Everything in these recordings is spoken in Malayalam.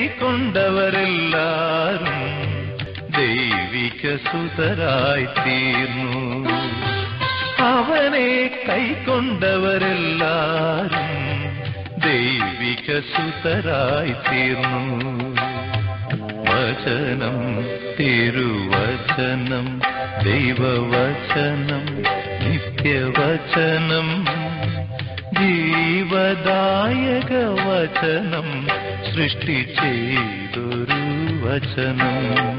കൈക്കൊണ്ടവരെല്ലാരും ദൈവിക സുതരായി തീർന്നു അവനെ കൈക്കൊണ്ടവരെല്ലാരും ദൈവിക സുതരായി തീർന്നു വചനം തിരുവചനം ദൈവവചനം നിത്യവചനം ജീവദായക വചനം സൃഷ്ടി ചെയ്തൊരു വചനം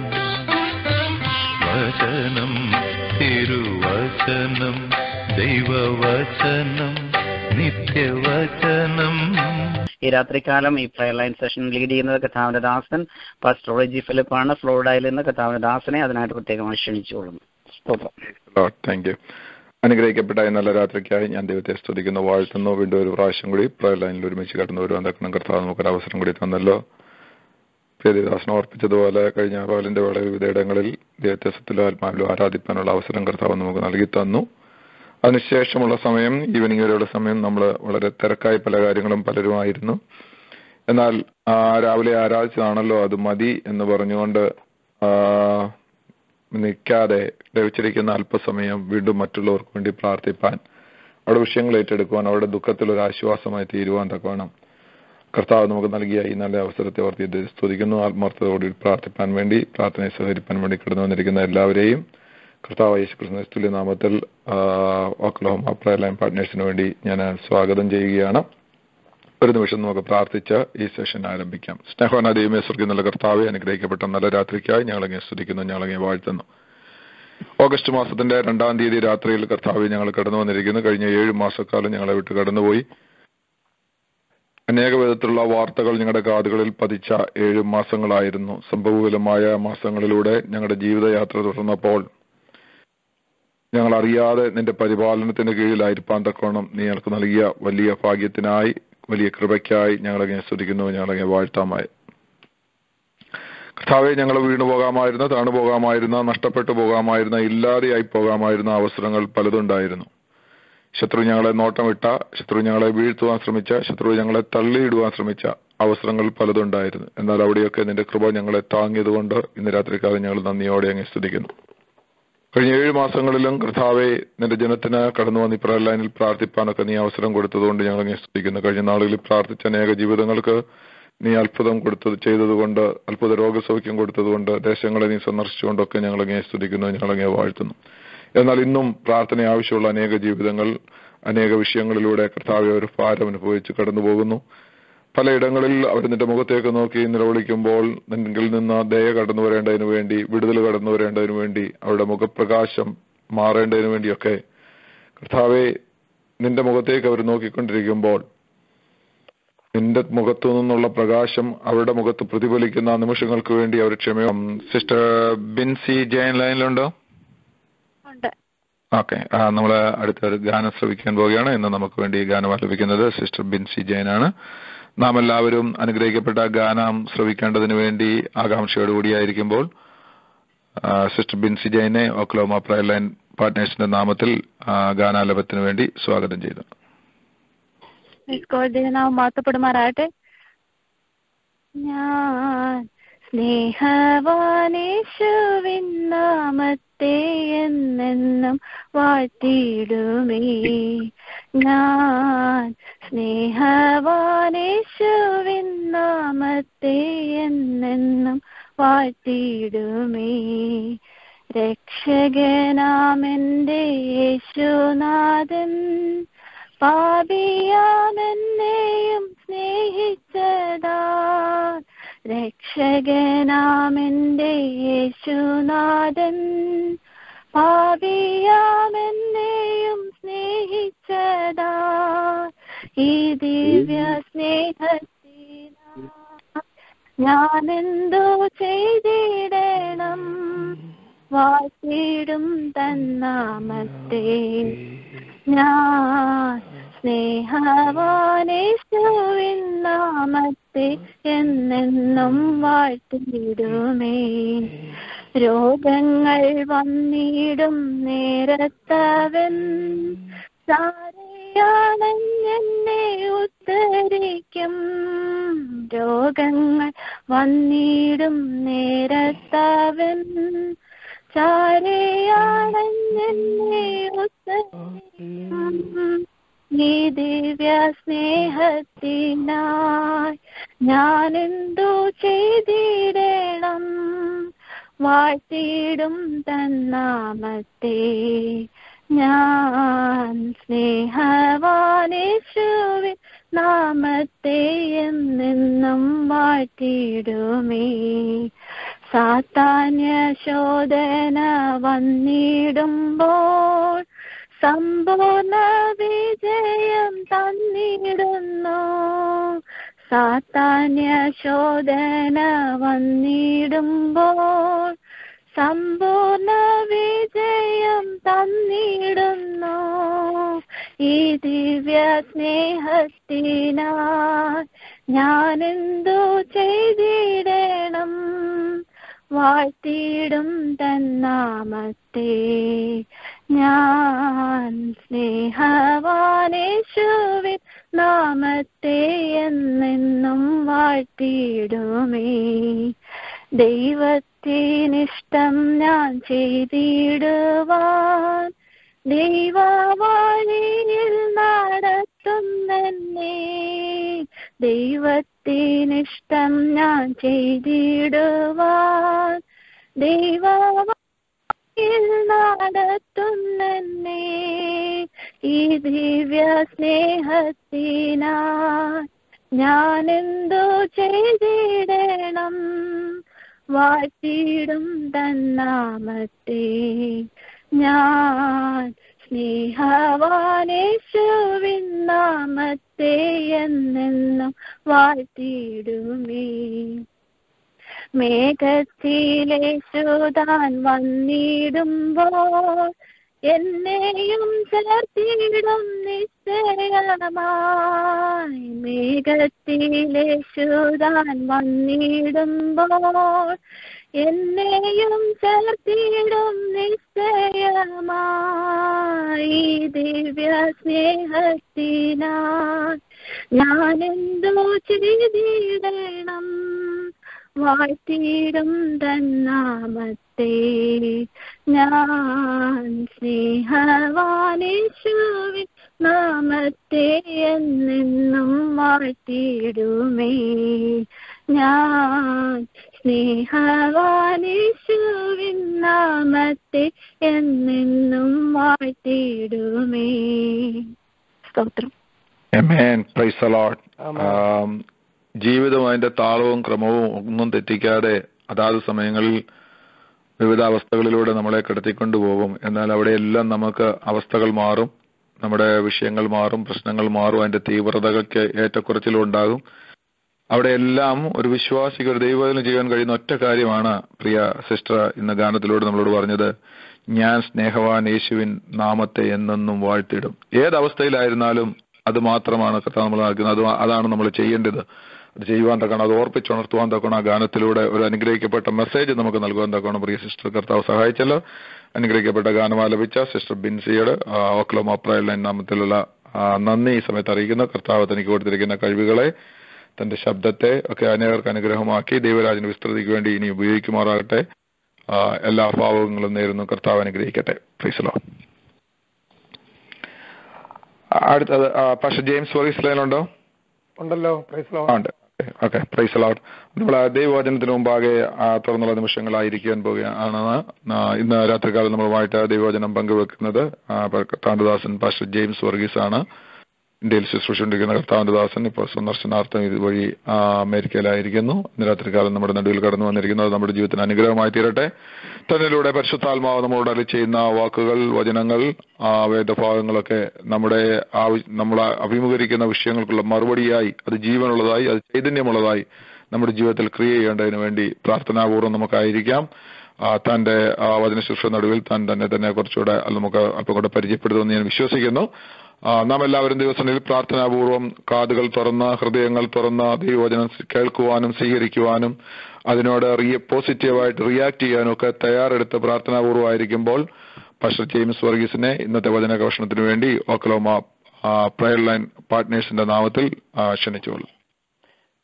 വചനം തിരുവചനം ദൈവവചനം നിത്യവചനം ഈ രാത്രികാലം ഈ പ്രയർ ലൈൻ സെഷൻ ലീഡ് ചെയ്യുന്നത് കഥാവിന്റെ ദാസൻ പാസ്റ്റർ റോജി ഫിലിപ്പാണ് ഫ്ലോറിഡയിൽ നിന്ന് കഥാവിന്റെ ദാസനെ അതിനായിട്ട് പ്രത്യേകമായി ക്ഷണിച്ചുകൊള്ളുന്നു സ്തോത്രം താങ്ക് യു അനുഗ്രഹിക്കപ്പെട്ട ഈ നല്ല രാത്രിക്കായി ഞാൻ ദൈവത്തെ സ്തുതിക്കുന്നു വാഴ്ത്തുന്നു വീണ്ടും ഒരു പ്രാവശ്യം കൂടി പ്രയർ ലൈനിൽ ഒരുമിച്ച് കടന്നു വരുവാൻ തക്കണം കർത്താവ് നമുക്കൊരു അവസരം കൂടി തന്നല്ലോ പ്രിയദാസനം ഓർപ്പിച്ചതുപോലെ കഴിഞ്ഞ പകലിന്റെ വേള വിവിധയിടങ്ങളിൽ ദൈവത്തെ സത്തിലും ആത്മാവിലും ആരാധിക്കാനുള്ള അവസരം കർത്താവ് നമുക്ക് നൽകി തന്നു അതിനുശേഷമുള്ള സമയം ഈവനിങ് വരെയുള്ള സമയം നമ്മൾ വളരെ തിരക്കായി പല കാര്യങ്ങളും പലരുമായിരുന്നു എന്നാൽ ആ രാവിലെ ആരാധിച്ചതാണല്ലോ അത് മതി എന്ന് പറഞ്ഞുകൊണ്ട് ആ, നിൽക്കാതെ ലഭിച്ചിരിക്കുന്ന അല്പസമയം വീണ്ടും മറ്റുള്ളവർക്ക് വേണ്ടി പ്രാർത്ഥിപ്പാൻ അവിടെ വിഷയങ്ങൾ ഏറ്റെടുക്കുവാൻ അവരുടെ ദുഃഖത്തിൽ ഒരു ആശ്വാസമായി തീരുവാൻ തക്കവണ്ണം കർത്താവ് നമുക്ക് നൽകിയ ഈ നല്ല അവസരത്തെ ഓർത്ത് ഇത് സ്തുതിക്കുന്നു ആത്മാർത്ഥതയോടെ പ്രാർത്ഥിപ്പാൻ വേണ്ടി പ്രാർത്ഥനയെ സഹകരിപ്പാൻ വേണ്ടി കടന്നു വന്നിരിക്കുന്ന എല്ലാവരെയും കർത്താവ് യേശുക്രിസ്തു തുല്യ നാമത്തിൽ ഓക്ലഹോമ പ്രയർ ലൈൻ പാർട്ട്നേഴ്സിന് വേണ്ടി ഞാൻ സ്വാഗതം ചെയ്യുകയാണ് ഒരു നിമിഷം നമുക്ക് പ്രാർത്ഥിച്ച് ഈ സെഷൻ ആരംഭിക്കാം സ്നേഹവാന ദൈവമേ സ്വർഗീയ കർത്താവെ അനുഗ്രഹിക്കപ്പെട്ട നല്ല രാത്രിക്കായി ഞങ്ങളങ്ങനെ സ്തുതിക്കുന്നു ഞങ്ങളങ്ങനെ വാഴ്ത്തുന്നു ഓഗസ്റ്റ് മാസത്തിന്റെ രണ്ടാം തീയതി രാത്രിയിൽ കർത്താവ് ഞങ്ങൾ കടന്നു വന്നിരിക്കുന്നു കഴിഞ്ഞ ഏഴ് മാസക്കാലം ഞങ്ങളെ വിട്ട് കടന്നുപോയി അനേക വിധത്തിലുള്ള വാർത്തകൾ ഞങ്ങളുടെ കാതുകളിൽ പതിച്ച ഏഴ് മാസങ്ങളായിരുന്നു സംഭവവിലമായ മാസങ്ങളിലൂടെ ഞങ്ങളുടെ ജീവിതയാത്ര തുടർന്നപ്പോൾ ഞങ്ങൾ അറിയാതെ നിന്റെ പരിപാലനത്തിന് കീഴിലായിരിക്കാൻ തക്കോണം നീ ഞങ്ങൾക്ക് നൽകിയ വലിയ ഭാഗ്യത്തിനായി വലിയ കൃപയ്ക്കായി ഞങ്ങളങ്ങനെ സ്തുതിക്കുന്നു ഞങ്ങളങ്ങനെ വാഴ്ത്താമായി കർത്താവെ ഞങ്ങൾ വീണു പോകാമായിരുന്ന താണു പോകാമായിരുന്ന നഷ്ടപ്പെട്ടു പോകാമായിരുന്ന ഇല്ലാതെയായി പോകാമായിരുന്ന അവസരങ്ങൾ പലതുണ്ടായിരുന്നു ശത്രു ഞങ്ങളെ നോട്ടമിട്ട ശത്രു ഞങ്ങളെ വീഴ്ത്തുവാൻ ശ്രമിച്ച ശത്രു ഞങ്ങളെ തള്ളിയിടുവാൻ ശ്രമിച്ച അവസരങ്ങൾ പലതുണ്ടായിരുന്നു എന്നാൽ അവിടെയൊക്കെ നിന്റെ കൃപ ഞങ്ങളെ താങ്ങിയതുകൊണ്ട് ഇന്ന് രാത്രിക്കാലം ഞങ്ങൾ നന്ദിയോടെ അങ്ങ് സ്തുതിക്കുന്നു കഴിഞ്ഞ ഏഴ് മാസങ്ങളിലും കർത്താവെ നിന്റെ ജനത്തിന് കടന്നു വന്ന് ഇപ്രായ ലൈനിൽ പ്രാർത്ഥിപ്പാനൊക്കെ നീ അവസരം കൊടുത്തതുകൊണ്ട് ഞങ്ങൾ അങ്ങ് സ്തുതിക്കുന്നു കഴിഞ്ഞ നാളുകളിൽ പ്രാർത്ഥിച്ച അനേക ജീവിതങ്ങൾക്ക് നീ അത്ഭുതം കൊടുത്തത് ചെയ്തതുകൊണ്ട് അത്ഭുത രോഗസൗഖ്യം കൊടുത്തതുകൊണ്ട് ദേശങ്ങളെ നീ സന്ദർശിച്ചുകൊണ്ടൊക്കെ ഞങ്ങൾ അങ്ങേ സ്തുതിക്കുന്നു ഞങ്ങൾ അങ്ങേ വാഴ്ത്തുന്നു എന്നാൽ ഇന്നും പ്രാർത്ഥന ആവശ്യമുള്ള അനേക ജീവിതങ്ങൾ അനേക വിഷയങ്ങളിലൂടെ കർത്താവെ ഒരു ഭാരം അനുഭവിച്ച് കടന്നു പോകുന്നു പലയിടങ്ങളിൽ അവർ നിന്റെ മുഖത്തേക്ക് നോക്കി നിലവിളിക്കുമ്പോൾ നിന്നിൽ നിന്ന് ദയ കടന്നു വരേണ്ടതിന് വേണ്ടി വിടുതൽ കടന്നു വരേണ്ടതിന് വേണ്ടി അവരുടെ മുഖപ്രകാശം മാറേണ്ടതിന് വേണ്ടിയൊക്കെ കർത്താവെ നിന്റെ മുഖത്തേക്ക് അവർ നോക്കിക്കൊണ്ടിരിക്കുമ്പോൾ നിന്റെ മുഖത്തു നിന്നുള്ള പ്രകാശം അവരുടെ മുഖത്ത് പ്രതിഫലിക്കുന്ന ആ നിമിഷങ്ങൾക്ക് വേണ്ടി അവർ ക്ഷമയും സിസ്റ്റർ ബിൻസി ജയൻ ലൈനിലുണ്ടോ ഉണ്ട് ഓക്കെ നമ്മൾ അടുത്തൊരു ഗാനം ശ്രവിക്കാൻ പോവുകയാണ് ഇന്ന് നമുക്ക് വേണ്ടി ഈ ഗാനം ആലപിക്കുന്നത് സിസ്റ്റർ ബിൻസി ജയനാണ് നാം എല്ലാവരും അനുഗ്രഹിക്കപ്പെട്ട ഗാനം ശ്രവിക്കേണ്ടതിന് വേണ്ടി ആകാംക്ഷയോടുകൂടിയായിരിക്കുമ്പോൾ ആ, സിസ്റ്റർ ബിൻസി ജയനെ ഒക്ലോമ പ്രയർ ലൈൻ പാർട്ട്നേഴ്സിന്റെ നാമത്തിൽ ആ, ഗാനാലപത്തിന് വേണ്ടി സ്വാഗതം ചെയ്തു ദൈവനാമം മാത്തപ്പെടുമാറാകട്ടെ ഞാൻ സ്നേഹവാനേശുവിൻ നാമത്തെ എന്നെന്നും വാഴ്ത്തിയിടുമേ ഞാൻ സ്നേഹവാനേശുവിൻ നാമത്തെ എന്നെന്നും വാഴ്ത്തിയിടുമേ രക്ഷകനാമെന്റെ യേശുനാഥൻ പാപിയാമെന്നെയും സ്നേഹിച്ചതാ രക്ഷകനാമെന്റെ യേശുനാഥൻ പാപിയാമെന്നെയും സ്നേഹിച്ചതാ ഈ ദിവ്യ സ്നേഹത്തിനാ ഞാനെന്തോ ചെയ്തിടണം വാഴ്ത്തിടും തന്നാമത്തെ ഞാൻ സ്നേഹവാനേശുവിൻ നാമത്തെ എന്നെന്നും വാഴ്ത്തിടുമേ രോഗങ്ങൾ വന്നിടും നേരത്തവൻ സാരയാണെന്നെ ഉത്തരിക്കും രോഗങ്ങൾ വന്നിടും നേരത്തവൻ ചാരയാണെന്നെ ഉത്തരം ഈ ദിവ്യ സ്നേഹത്തിനായി ഞാൻ എന്തു ചെയ്തിടണം വാഴ്ത്തിയിടും തന്നാമത്തെ ഞാൻ സ്നേഹവാനേശുവിൻ നാമത്തെ എന്നെന്നും വാഴ്ത്തിയിടുമേ സാത്താന്യ ശോധന വന്നിടുമ്പോൾ സമ്പൂർണ്ണ വിജയം തന്നിടുന്നു സാത്താന്യ ശോധന വന്നിടുമ്പോൾ സമ്പൂർണ്ണ വിജയം തന്നിടുന്നു ഈ ദിവ്യ സ്നേഹത്തിനായി ഞാനെന്തു ചെയ്തിടണം വാഴ്ത്തിയിടും തന്നാമത്തെ ഞാൻ സ്നേഹവാനേശുവിൻ നാമത്തെ എന്നെന്നും വാഴ്ത്തിയിടുമേ ദൈവത്തിനിഷ്ടം ഞാൻ ചെയ്തിടുവാൻ ദൈവവാണിയിൽ നടത്തുന്നെന്നെ ദൈവത്തിനിഷ്ടം ഞാൻ ചെയ്തിടുവാൻ ദൈവവാണിയിൽ നടത്തുന്നെന്നെ ഈ ദിവ്യ സ്നേഹത്തിനായി ഞാൻ എന്തോ ചെയ്തിടണം വാഴ്ത്തിയിടും തന്നാമത്തെ ഞാൻ സ്നേഹവാനേശുവിൻ നാമത്തെ എന്നെന്നും വാഴ്ത്തിയിടുമേ മേഘത്തിലേശുതാൻ വന്നിടുമ്പോൾ എന്നെയും ചേർത്തിടും നിശ്ചയമായി മേഘത്തിലേശുതാൻ വന്നിടുമ്പോൾ എന്നെയും ചേർത്തിടും നിശ്ചയമായി ദിവ്യ സ്നേഹത്തിനായി ഞാനെന്തോ ചെയ്തിടണം വാഴ്ത്തിയിടും തന്നാമത്തെ ഞാൻ സ്നേഹവാനേശുവിൻ നാമത്തെ എന്നെന്നും വാഴ്ത്തിയിടുമേ ഞാൻ സ്നേഹവാനേശുവിൻ നാമത്തെ എന്നെന്നും വാഴ്ത്തിയിടുമേ സ്തോത്രം Amen. Praise the Lord. ആം, ജീവിതം അതിന്റെ താളവും ക്രമവും ഒന്നും തെറ്റിക്കാതെ അതാത് സമയങ്ങളിൽ വിവിധ അവസ്ഥകളിലൂടെ നമ്മളെ കടത്തിക്കൊണ്ടു പോകും എന്നാൽ അവിടെയെല്ലാം നമുക്ക് അവസ്ഥകൾ മാറും നമ്മുടെ വിഷയങ്ങൾ മാറും പ്രശ്നങ്ങൾ മാറും അതിന്റെ തീവ്രതകൾക്ക് ഏറ്റക്കുറച്ചിലും ഉണ്ടാകും അവിടെയെല്ലാം ഒരു വിശ്വാസിക്ക് ഒരു ദൈവത്തിന് ചെയ്യാൻ കഴിയുന്ന ഒറ്റ കാര്യമാണ് പ്രിയ സിസ്റ്റർ ഇന്ന് ഗാനത്തിലൂടെ നമ്മളോട് പറഞ്ഞത് ഞാൻ സ്നേഹവാൻ യേശുവിൻ നാമത്തെ എന്നെന്നും വാഴ്ത്തിയിടും ഏതവസ്ഥയിലായിരുന്നാലും അത് മാത്രമാണ് കർത്താവ് നമ്മൾ നൽകുന്നത് അത് അതാണ് നമ്മൾ ചെയ്യേണ്ടത് അത് ചെയ്യുവാൻ തക്കണം അത് ഓർപ്പിച്ചുണർത്തുവാൻ തക്കണം ആ ഗാനത്തിലൂടെ ഒരു അനുഗ്രഹിക്കപ്പെട്ട മെസ്സേജ് നമുക്ക് നൽകുവാൻ തക്കണം പ്രിയ സിസ്റ്റർ കർത്താവ് സഹായിച്ചല്ലോ അനുഗ്രഹിക്കപ്പെട്ട ഗാനം ആലപിച്ച സിസ്റ്റർ ബിൻസിയുടെ ഓക്ലോമ പ്രയലൈൻ നാമത്തിലുള്ള ആ, നന്ദി ഈ സമയത്ത് അറിയിക്കുന്നു കർത്താവ് തനിക്ക് കൊടുത്തിരിക്കുന്ന കഴിവുകളെ തന്റെ ശബ്ദത്തെ ഒക്കെ അനേകർക്ക് അനുഗ്രഹമാക്കി ദൈവരാജന് വിസ്തൃതിക്ക് വേണ്ടി ഇനി ഉപയോഗിക്കുമാറാകട്ടെ ആ, എല്ലാ ഭാവങ്ങളും നേരുന്നു കർത്താവ് അനുഗ്രഹിക്കട്ടെ പ്രീസലോ അടുത്തത് പക്ഷെ ജെയിംസ് വർഗീസ് ലൈനുണ്ടോ ഉണ്ടല്ലോ പ്രൈസ് ലോ ഉണ്ട് ഓക്കെ പ്രൈസ് അലൗട്ട് നമ്മൾ ദൈവവചനത്തിന് മുമ്പാകെ ആ, തുറന്നുള്ള നിമിഷങ്ങളായിരിക്കാൻ പോവുകയാണെന്ന് ആ, ഇന്ന് രാത്രികാലം നമ്മളുമായിട്ട് ദൈവവചനം പങ്കുവെക്കുന്നത് ആ, കർത്താന്തദാസൻ പാസ്റ്റർ ജെയിംസ് വർഗീസ് ആണ് ഇന്ത്യയിൽ ശുശ്രൂഷിച്ചിരിക്കുന്ന കർത്താവിന്റെ ദാസൻ ഇപ്പോൾ സന്ദർശനാർത്ഥം ഇതുവഴി ആ, അമേരിക്കയിലായിരിക്കുന്നു ഇന്ന് രാത്രികാലം നമ്മുടെ നടുവിൽ കടന്നു വന്നിരിക്കുന്നത് നമ്മുടെ ജീവിതത്തിന് അനുഗ്രഹമായി തീരട്ടെ തന്നിലൂടെ പരിശുദ്ധാത്മാവ് നമ്മളോട് അരളി ചെയ്യുന്ന വാക്കുകൾ വചനങ്ങൾ ആ, വേദഭാഗങ്ങളൊക്കെ നമ്മുടെ ആവ- നമ്മൾ അഭിമുഖീകരിക്കുന്ന വിഷയങ്ങൾക്കുള്ള മറുപടിയായി അത് ജീവനുള്ളതായി അത് ചൈതന്യമുള്ളതായി നമ്മുടെ ജീവിതത്തിൽ ക്രിയ ചെയ്യേണ്ടതിന് വേണ്ടി പ്രാർത്ഥനാപൂർവ്വം നമുക്കായിരിക്കാം ആ, തന്റെ ആ, വചന ശുശ്രൂഷ നടുവിൽ താൻ തന്നെ തന്നെ കുറച്ചുകൂടെ അത് നമുക്ക് അല്പം കൂടെ പരിചയപ്പെടുത്തുമെന്ന് ഞാൻ വിശ്വസിക്കുന്നു ആ, നാം എല്ലാവരും ദിവസങ്ങളിൽ പ്രാർത്ഥനാപൂർവം കാതുകൾ തുറന്ന് ഹൃദയങ്ങൾ തുറന്ന് ദൈവവചനം കേൾക്കുവാനും സ്വീകരിക്കുവാനും അതിനോട് റിയ പോസിറ്റീവായിട്ട് റിയാക്ട് ചെയ്യാനും ഒക്കെ തയ്യാറെടുത്ത് പ്രാർത്ഥനാപൂർവമായിരിക്കുമ്പോൾ പാസ്റ്റർ ജെയിംസ് വർഗീസിനെ ഇന്നത്തെ വചന ഗവേഷണത്തിന് വേണ്ടി ഓക്ലോമ പ്രയർ ലൈൻ പാർട്ട്നേഴ്സിന്റെ നാമത്തിൽ ആ, ക്ഷണിച്ചോളൂ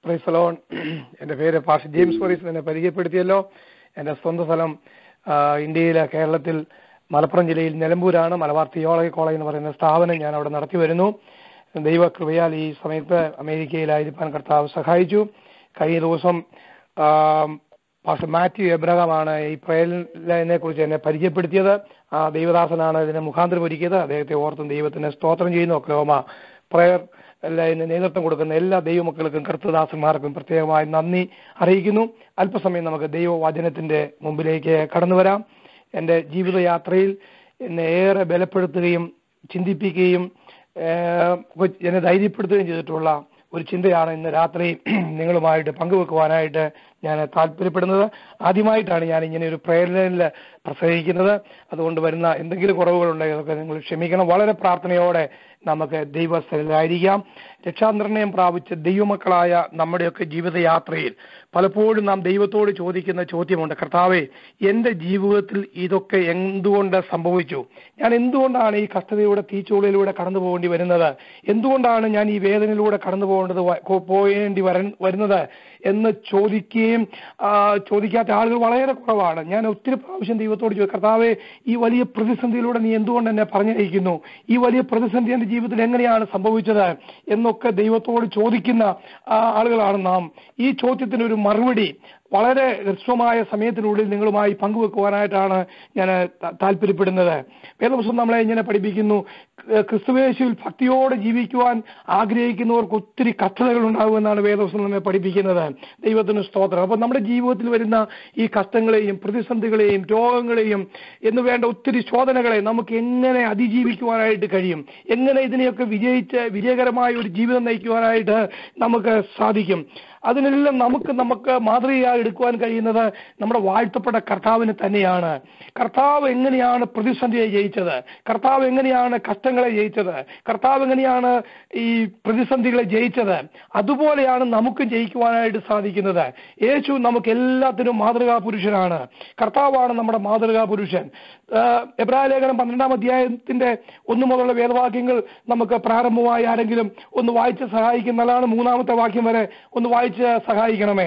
പ്രൈസലോൺ എൻ്റെ പേര് പാഷ ജെയിംസ് മോറിസ് എന്നെ പരിചയപ്പെടുത്തിയല്ലോ എൻ്റെ സ്വന്തം സ്ഥലം ആ, ഇന്ത്യയിലെ കേരളത്തിൽ മലപ്പുറം ജില്ലയിൽ നിലമ്പൂരാണ് മലബാർ തിയോളജി കോളേജ് എന്ന് പറയുന്ന സ്ഥാപനം ഞാൻ അവിടെ നടത്തി വരുന്നു ദൈവകൃപയാൽ ഈ സമയത്ത് അമേരിക്കയിലായിരിക്കാൻ കർത്താവ് സഹായിച്ചു കഴിഞ്ഞ ദിവസം ആ, പാസ്റ്റർ മാത്യു എബ്രഹാമാണ് ഈ പ്രയലിനെ കുറിച്ച് എന്നെ പരിചയപ്പെടുത്തിയത് ആ ദൈവദാസനാണ് ഇതിനെ മുഖാന്തരം ഒരുക്കിയത് അദ്ദേഹത്തെ ഓർത്തും ദൈവത്തിന് സ്തോത്രം ചെയ്യുന്നു ഒക്ലോമ പ്രയർ എല്ലാ ഇതിന് നേതൃത്വം കൊടുക്കുന്ന എല്ലാ ദൈവമക്കൾക്കും കർത്തദാസന്മാർക്കും പ്രത്യേകമായി നന്ദി അറിയിക്കുന്നു അല്പസമയം നമുക്ക് ദൈവവചനത്തിന്റെ മുമ്പിലേക്ക് കടന്നു വരാം എൻ്റെ ജീവിതയാത്രയിൽ എന്നെ ഏറെ ബലപ്പെടുത്തുകയും ചിന്തിപ്പിക്കുകയും ഏഹ്, എന്നെ ധൈര്യപ്പെടുത്തുകയും ചെയ്തിട്ടുള്ള ഒരു ചിന്തയാണ് ഇന്ന് രാത്രി നിങ്ങളുമായിട്ട് പങ്കുവെക്കുവാനായിട്ട് ഞാൻ താല്പര്യപ്പെടുന്നത് ആദ്യമായിട്ടാണ് ഞാൻ ഇങ്ങനെ ഒരു പ്രേരണയിൽ പ്രസംഗിക്കുന്നത് അതുകൊണ്ട് വരുന്ന എന്തെങ്കിലും കുറവുകളുണ്ടെങ്കിൽ അതൊക്കെ നിങ്ങൾ ക്ഷമിക്കണം വളരെ പ്രാർത്ഥനയോടെ നമുക്ക് ദൈവസ്ഥലായിരിക്കാം രക്ഷാനിർണയം പ്രാപിച്ച ദൈവമക്കളായ നമ്മുടെയൊക്കെ ജീവിതയാത്രയിൽ പലപ്പോഴും നാം ദൈവത്തോട് ചോദിക്കുന്ന ചോദ്യമുണ്ട് കർത്താവെ എന്റെ ജീവിതത്തിൽ ഇതൊക്കെ എന്തുകൊണ്ട് സംഭവിച്ചു ഞാൻ എന്തുകൊണ്ടാണ് ഈ കഷ്ടതയിലൂടെ തീച്ചൂളിലൂടെ കടന്നു പോകേണ്ടി വരുന്നത് എന്തുകൊണ്ടാണ് ഞാൻ ഈ വേദനയിലൂടെ കടന്നു പോകേണ്ടത് വ- കോ- പോകേണ്ടി വര- വരുന്നത് എന്ന് ചോദിക്കുകയും ആ, ചോദിക്കാത്ത ആളുകൾ വളരെ കുറവാണ് ഞാൻ ഒത്തിരി പ്രാവശ്യം ദൈവത്തോട് ചോദിക്കും കർത്താവെ ഈ വലിയ പ്രതിസന്ധിയിലൂടെ നീ എന്തുകൊണ്ട് എന്നെ പറഞ്ഞയക്കുന്നു ഈ വലിയ പ്രതിസന്ധി എന്റെ ജീവിതത്തിൽ എങ്ങനെയാണ് സംഭവിച്ചത് എന്നൊക്കെ ദൈവത്തോട് ചോദിക്കുന്ന ആ, ആളുകളാണ് നാം ഈ ചോദ്യത്തിന് ഒരു മറുപടി വളരെ ഹ്രസ്വമായ സമയത്തിനുള്ളിൽ നിങ്ങളുമായി പങ്കുവെക്കുവാനായിട്ടാണ് ഞാൻ ത- താല്പര്യപ്പെടുന്നത് വേദപുസ്തകം നമ്മളെ ഇങ്ങനെ പഠിപ്പിക്കുന്നു ക- ക്രിസ്തുവേശുവിൽ ഭക്തിയോടെ ജീവിക്കുവാൻ ആഗ്രഹിക്കുന്നവർക്ക് ഒത്തിരി കഷ്ടതകൾ ഉണ്ടാകുമെന്നാണ് വേദപുസ്തകം നമ്മെ പഠിപ്പിക്കുന്നത് ദൈവത്തിന് സ്തോത്രം അപ്പൊ നമ്മുടെ ജീവിതത്തിൽ വരുന്ന ഈ കഷ്ടങ്ങളെയും പ്രതിസന്ധികളെയും രോഗങ്ങളെയും എന്ന് വേണ്ട ഒത്തിരി ശോധനകളെ നമുക്ക് എങ്ങനെ അതിജീവിക്കുവാനായിട്ട് കഴിയും എങ്ങനെ ഇതിനെയൊക്കെ വിജയിച്ച് വിജയകരമായ ഒരു ജീവിതം നയിക്കുവാനായിട്ട് നമുക്ക് സാധിക്കും അതിനെല്ലാം നമുക്ക് നമുക്ക് മാതൃകയായി എടുക്കുവാൻ കഴിയുന്നത് നമ്മുടെ വാഴ്ത്തപ്പെട്ട കർത്താവിന് തന്നെയാണ് കർത്താവ് എങ്ങനെയാണ് പ്രതിസന്ധിയെ ജയിച്ചത് കർത്താവ് എങ്ങനെയാണ് കഷ്ടങ്ങളെ ജയിച്ചത് കർത്താവ് എങ്ങനെയാണ് ഈ പ്രതിസന്ധികളെ ജയിച്ചത് അതുപോലെയാണ് നമുക്ക് ജയിക്കുവാനായിട്ട് സാധിക്കുന്നത് യേശു നമുക്ക് എല്ലാത്തിനും മാതൃകാ പുരുഷനാണ് കർത്താവാണ് നമ്മുടെ മാതൃകാ പുരുഷൻ ആഹ് എബ്രായ ലേഖനം പന്ത്രണ്ടാം അധ്യായത്തിന്റെ ഒന്നു മുതലുള്ള വേദവാക്യങ്ങൾ നമുക്ക് പ്രാരംഭമായി ആരെങ്കിലും ഒന്ന് വായിച്ച് സഹായിക്കും നല്ലതാണ് മൂന്നാമത്തെ വാക്യം വരെ ഒന്ന് വായിച്ച് സഹായിക്കണമേ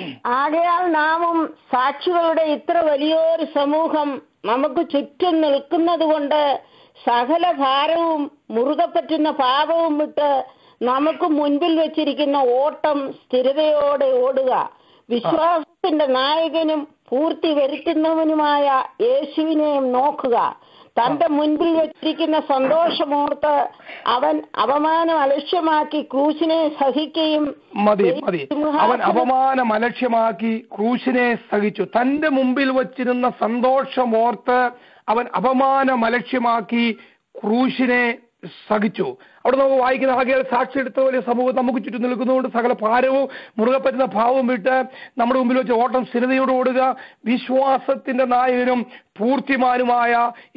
ആകയാൽ നാമും സാക്ഷികളുടെ ഇത്ര വലിയൊരു സമൂഹം നമുക്ക് ചുറ്റും നിൽക്കുന്നത് കൊണ്ട് സകല ഭാരവും മുറുകെ പറ്റുന്ന പാപവും വിട്ട് നമുക്ക് മുൻപിൽ വെച്ചിരിക്കുന്ന ഓട്ടം സ്ഥിരതയോടെ ഓടുക വിശ്വാസത്തിന്റെ നായകനും പൂർത്തി വരുത്തുന്നവനുമായ യേശുവിനെയും നോക്കുക തന്റെ മുൻപിൽ വെച്ചിരിക്കുന്ന സന്തോഷമോർത്ത് അവൻ അപമാനം അലക്ഷ്യമാക്കി ക്രൂശിനെ സഹിക്കുകയും മതി മതി അവൻ സിംഹാസനം- അപമാനം അലക്ഷ്യമാക്കി ക്രൂശിനെ സഹിച്ചു തന്റെ മുമ്പിൽ വച്ചിരുന്ന സന്തോഷമോർത്ത് അവൻ അപമാനം അലക്ഷ്യമാക്കി ക്രൂശിനെ സഹിച്ചു അവിടെ നമുക്ക് വായിക്കുന്ന ആകെ സാക്ഷി എടുത്ത പോലെ സമൂഹം നമുക്ക് ചുറ്റും നിൽക്കുന്നതുകൊണ്ട് സകല ഭാരവും മുറുകെ പറ്റുന്ന ഭാവം വിട്ട് നമ്മുടെ മുമ്പിൽ വെച്ച് ഓട്ടം സ്ഥിരതയോട് ഓടുക വിശ്വാസത്തിന്റെ നായകനും പൂർത്തിമാനുമായ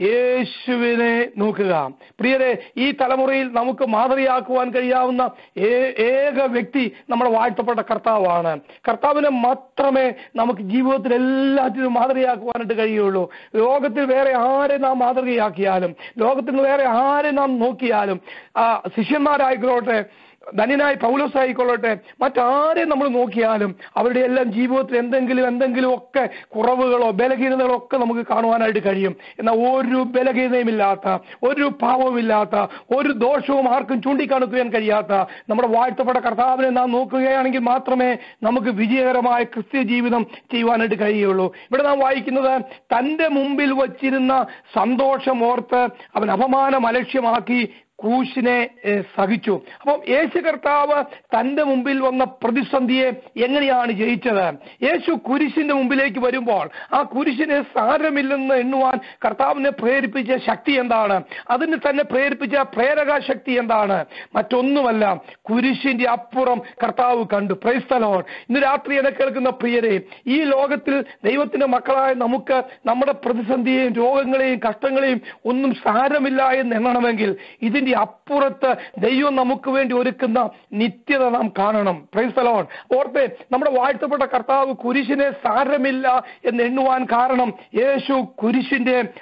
യേശുവിനെ നോക്കുക പ്രിയരെ ഈ തലമുറയിൽ നമുക്ക് മാതൃകയാക്കുവാൻ കഴിയാവുന്ന ഏ- ഏക വ്യക്തി നമ്മുടെ വാഴ്ത്തപ്പെട്ട കർത്താവാണ് കർത്താവിനെ മാത്രമേ നമുക്ക് ജീവിതത്തിൽ എല്ലാത്തിനും മാതൃകയാക്കുവാനായിട്ട് കഴിയുള്ളൂ ലോകത്തിൽ വേറെ ആരെ നാം മാതൃകയാക്കിയാലും ലോകത്തിൽ വേറെ ആരെ നാം നോക്കിയാലും ആ ശിഷ്യന്മാരായിക്കൊള്ളട്ടെ ധന്യനായ പൗലോസ് ആയിക്കൊള്ളട്ടെ മറ്റാരെ നമ്മൾ നോക്കിയാലും അവരുടെ എല്ലാം ജീവിതത്തിൽ എന്തെങ്കിലും എന്തെങ്കിലും ഒക്കെ കുറവുകളോ ബലഹീനതകളോ ഒക്കെ നമുക്ക് കാണുവാനായിട്ട് കഴിയും എന്നാൽ ഒരു ബലഹീനതയുമില്ലാത്ത ഒരു പാവമില്ലാത്ത ഒരു ദോഷവും ആർക്കും ചൂണ്ടിക്കാണിക്കുവാൻ കഴിയാത്ത നമ്മുടെ വാഴ്ത്തപ്പെട്ട കർത്താവിനെ നാം നോക്കുകയാണെങ്കിൽ മാത്രമേ നമുക്ക് വിജയകരമായ ക്രിസ്ത്യ ജീവിതം ചെയ്യുവാനായിട്ട് കഴിയുള്ളൂ ഇവിടെ നാം വായിക്കുന്നത് തന്റെ മുമ്പിൽ വച്ചിരുന്ന സന്തോഷം ഓർത്ത് അവൻ അപമാനം അലക്ഷ്യമാക്കി ക്രൂശിനെ ഏഹ്, സഹിച്ചു അപ്പം യേശു കർത്താവ് തന്റെ മുമ്പിൽ വന്ന പ്രതിസന്ധിയെ എങ്ങനെയാണ് ജയിച്ചത് യേശു കുരിശിന്റെ മുമ്പിലേക്ക് വരുമ്പോൾ ആ കുരിശിനെ സാരമില്ലെന്ന് എണ്ണുവാൻ കർത്താവിനെ പ്രേരിപ്പിച്ച ശക്തി എന്താണ് അതിന് തന്നെ പ്രേരിപ്പിച്ച പ്രേരക ശക്തി എന്താണ് മറ്റൊന്നുമല്ല കുരിശിന്റെ അപ്പുറം കർത്താവ് കണ്ടു പ്രൈസ്തലോൺ ഇന്ന് രാത്രി എന്നെ കേൾക്കുന്ന പ്രിയരെ ഈ ലോകത്തിൽ ദൈവത്തിന്റെ മക്കളായ നമുക്ക് നമ്മുടെ പ്രതിസന്ധിയെയും രോഗങ്ങളെയും കഷ്ടങ്ങളെയും ഒന്നും സാരമില്ല എന്ന് എണ്ണണമെങ്കിൽ ഇതിന്റെ അപ്പുറത്ത് ദൈവം നമുക്ക് വേണ്ടി ഒരുക്കുന്ന നിത്യത നാം കാണണം പ്രൈസ്തലോൺ ഓർത്തെ നമ്മുടെ വാഴ്ത്തപ്പെട്ട കർത്താവ് കുരിശിനെ സാരമില്ല എന്ന് എണ്ണുവാൻ കാരണം യേശു കുരിശിന്റെ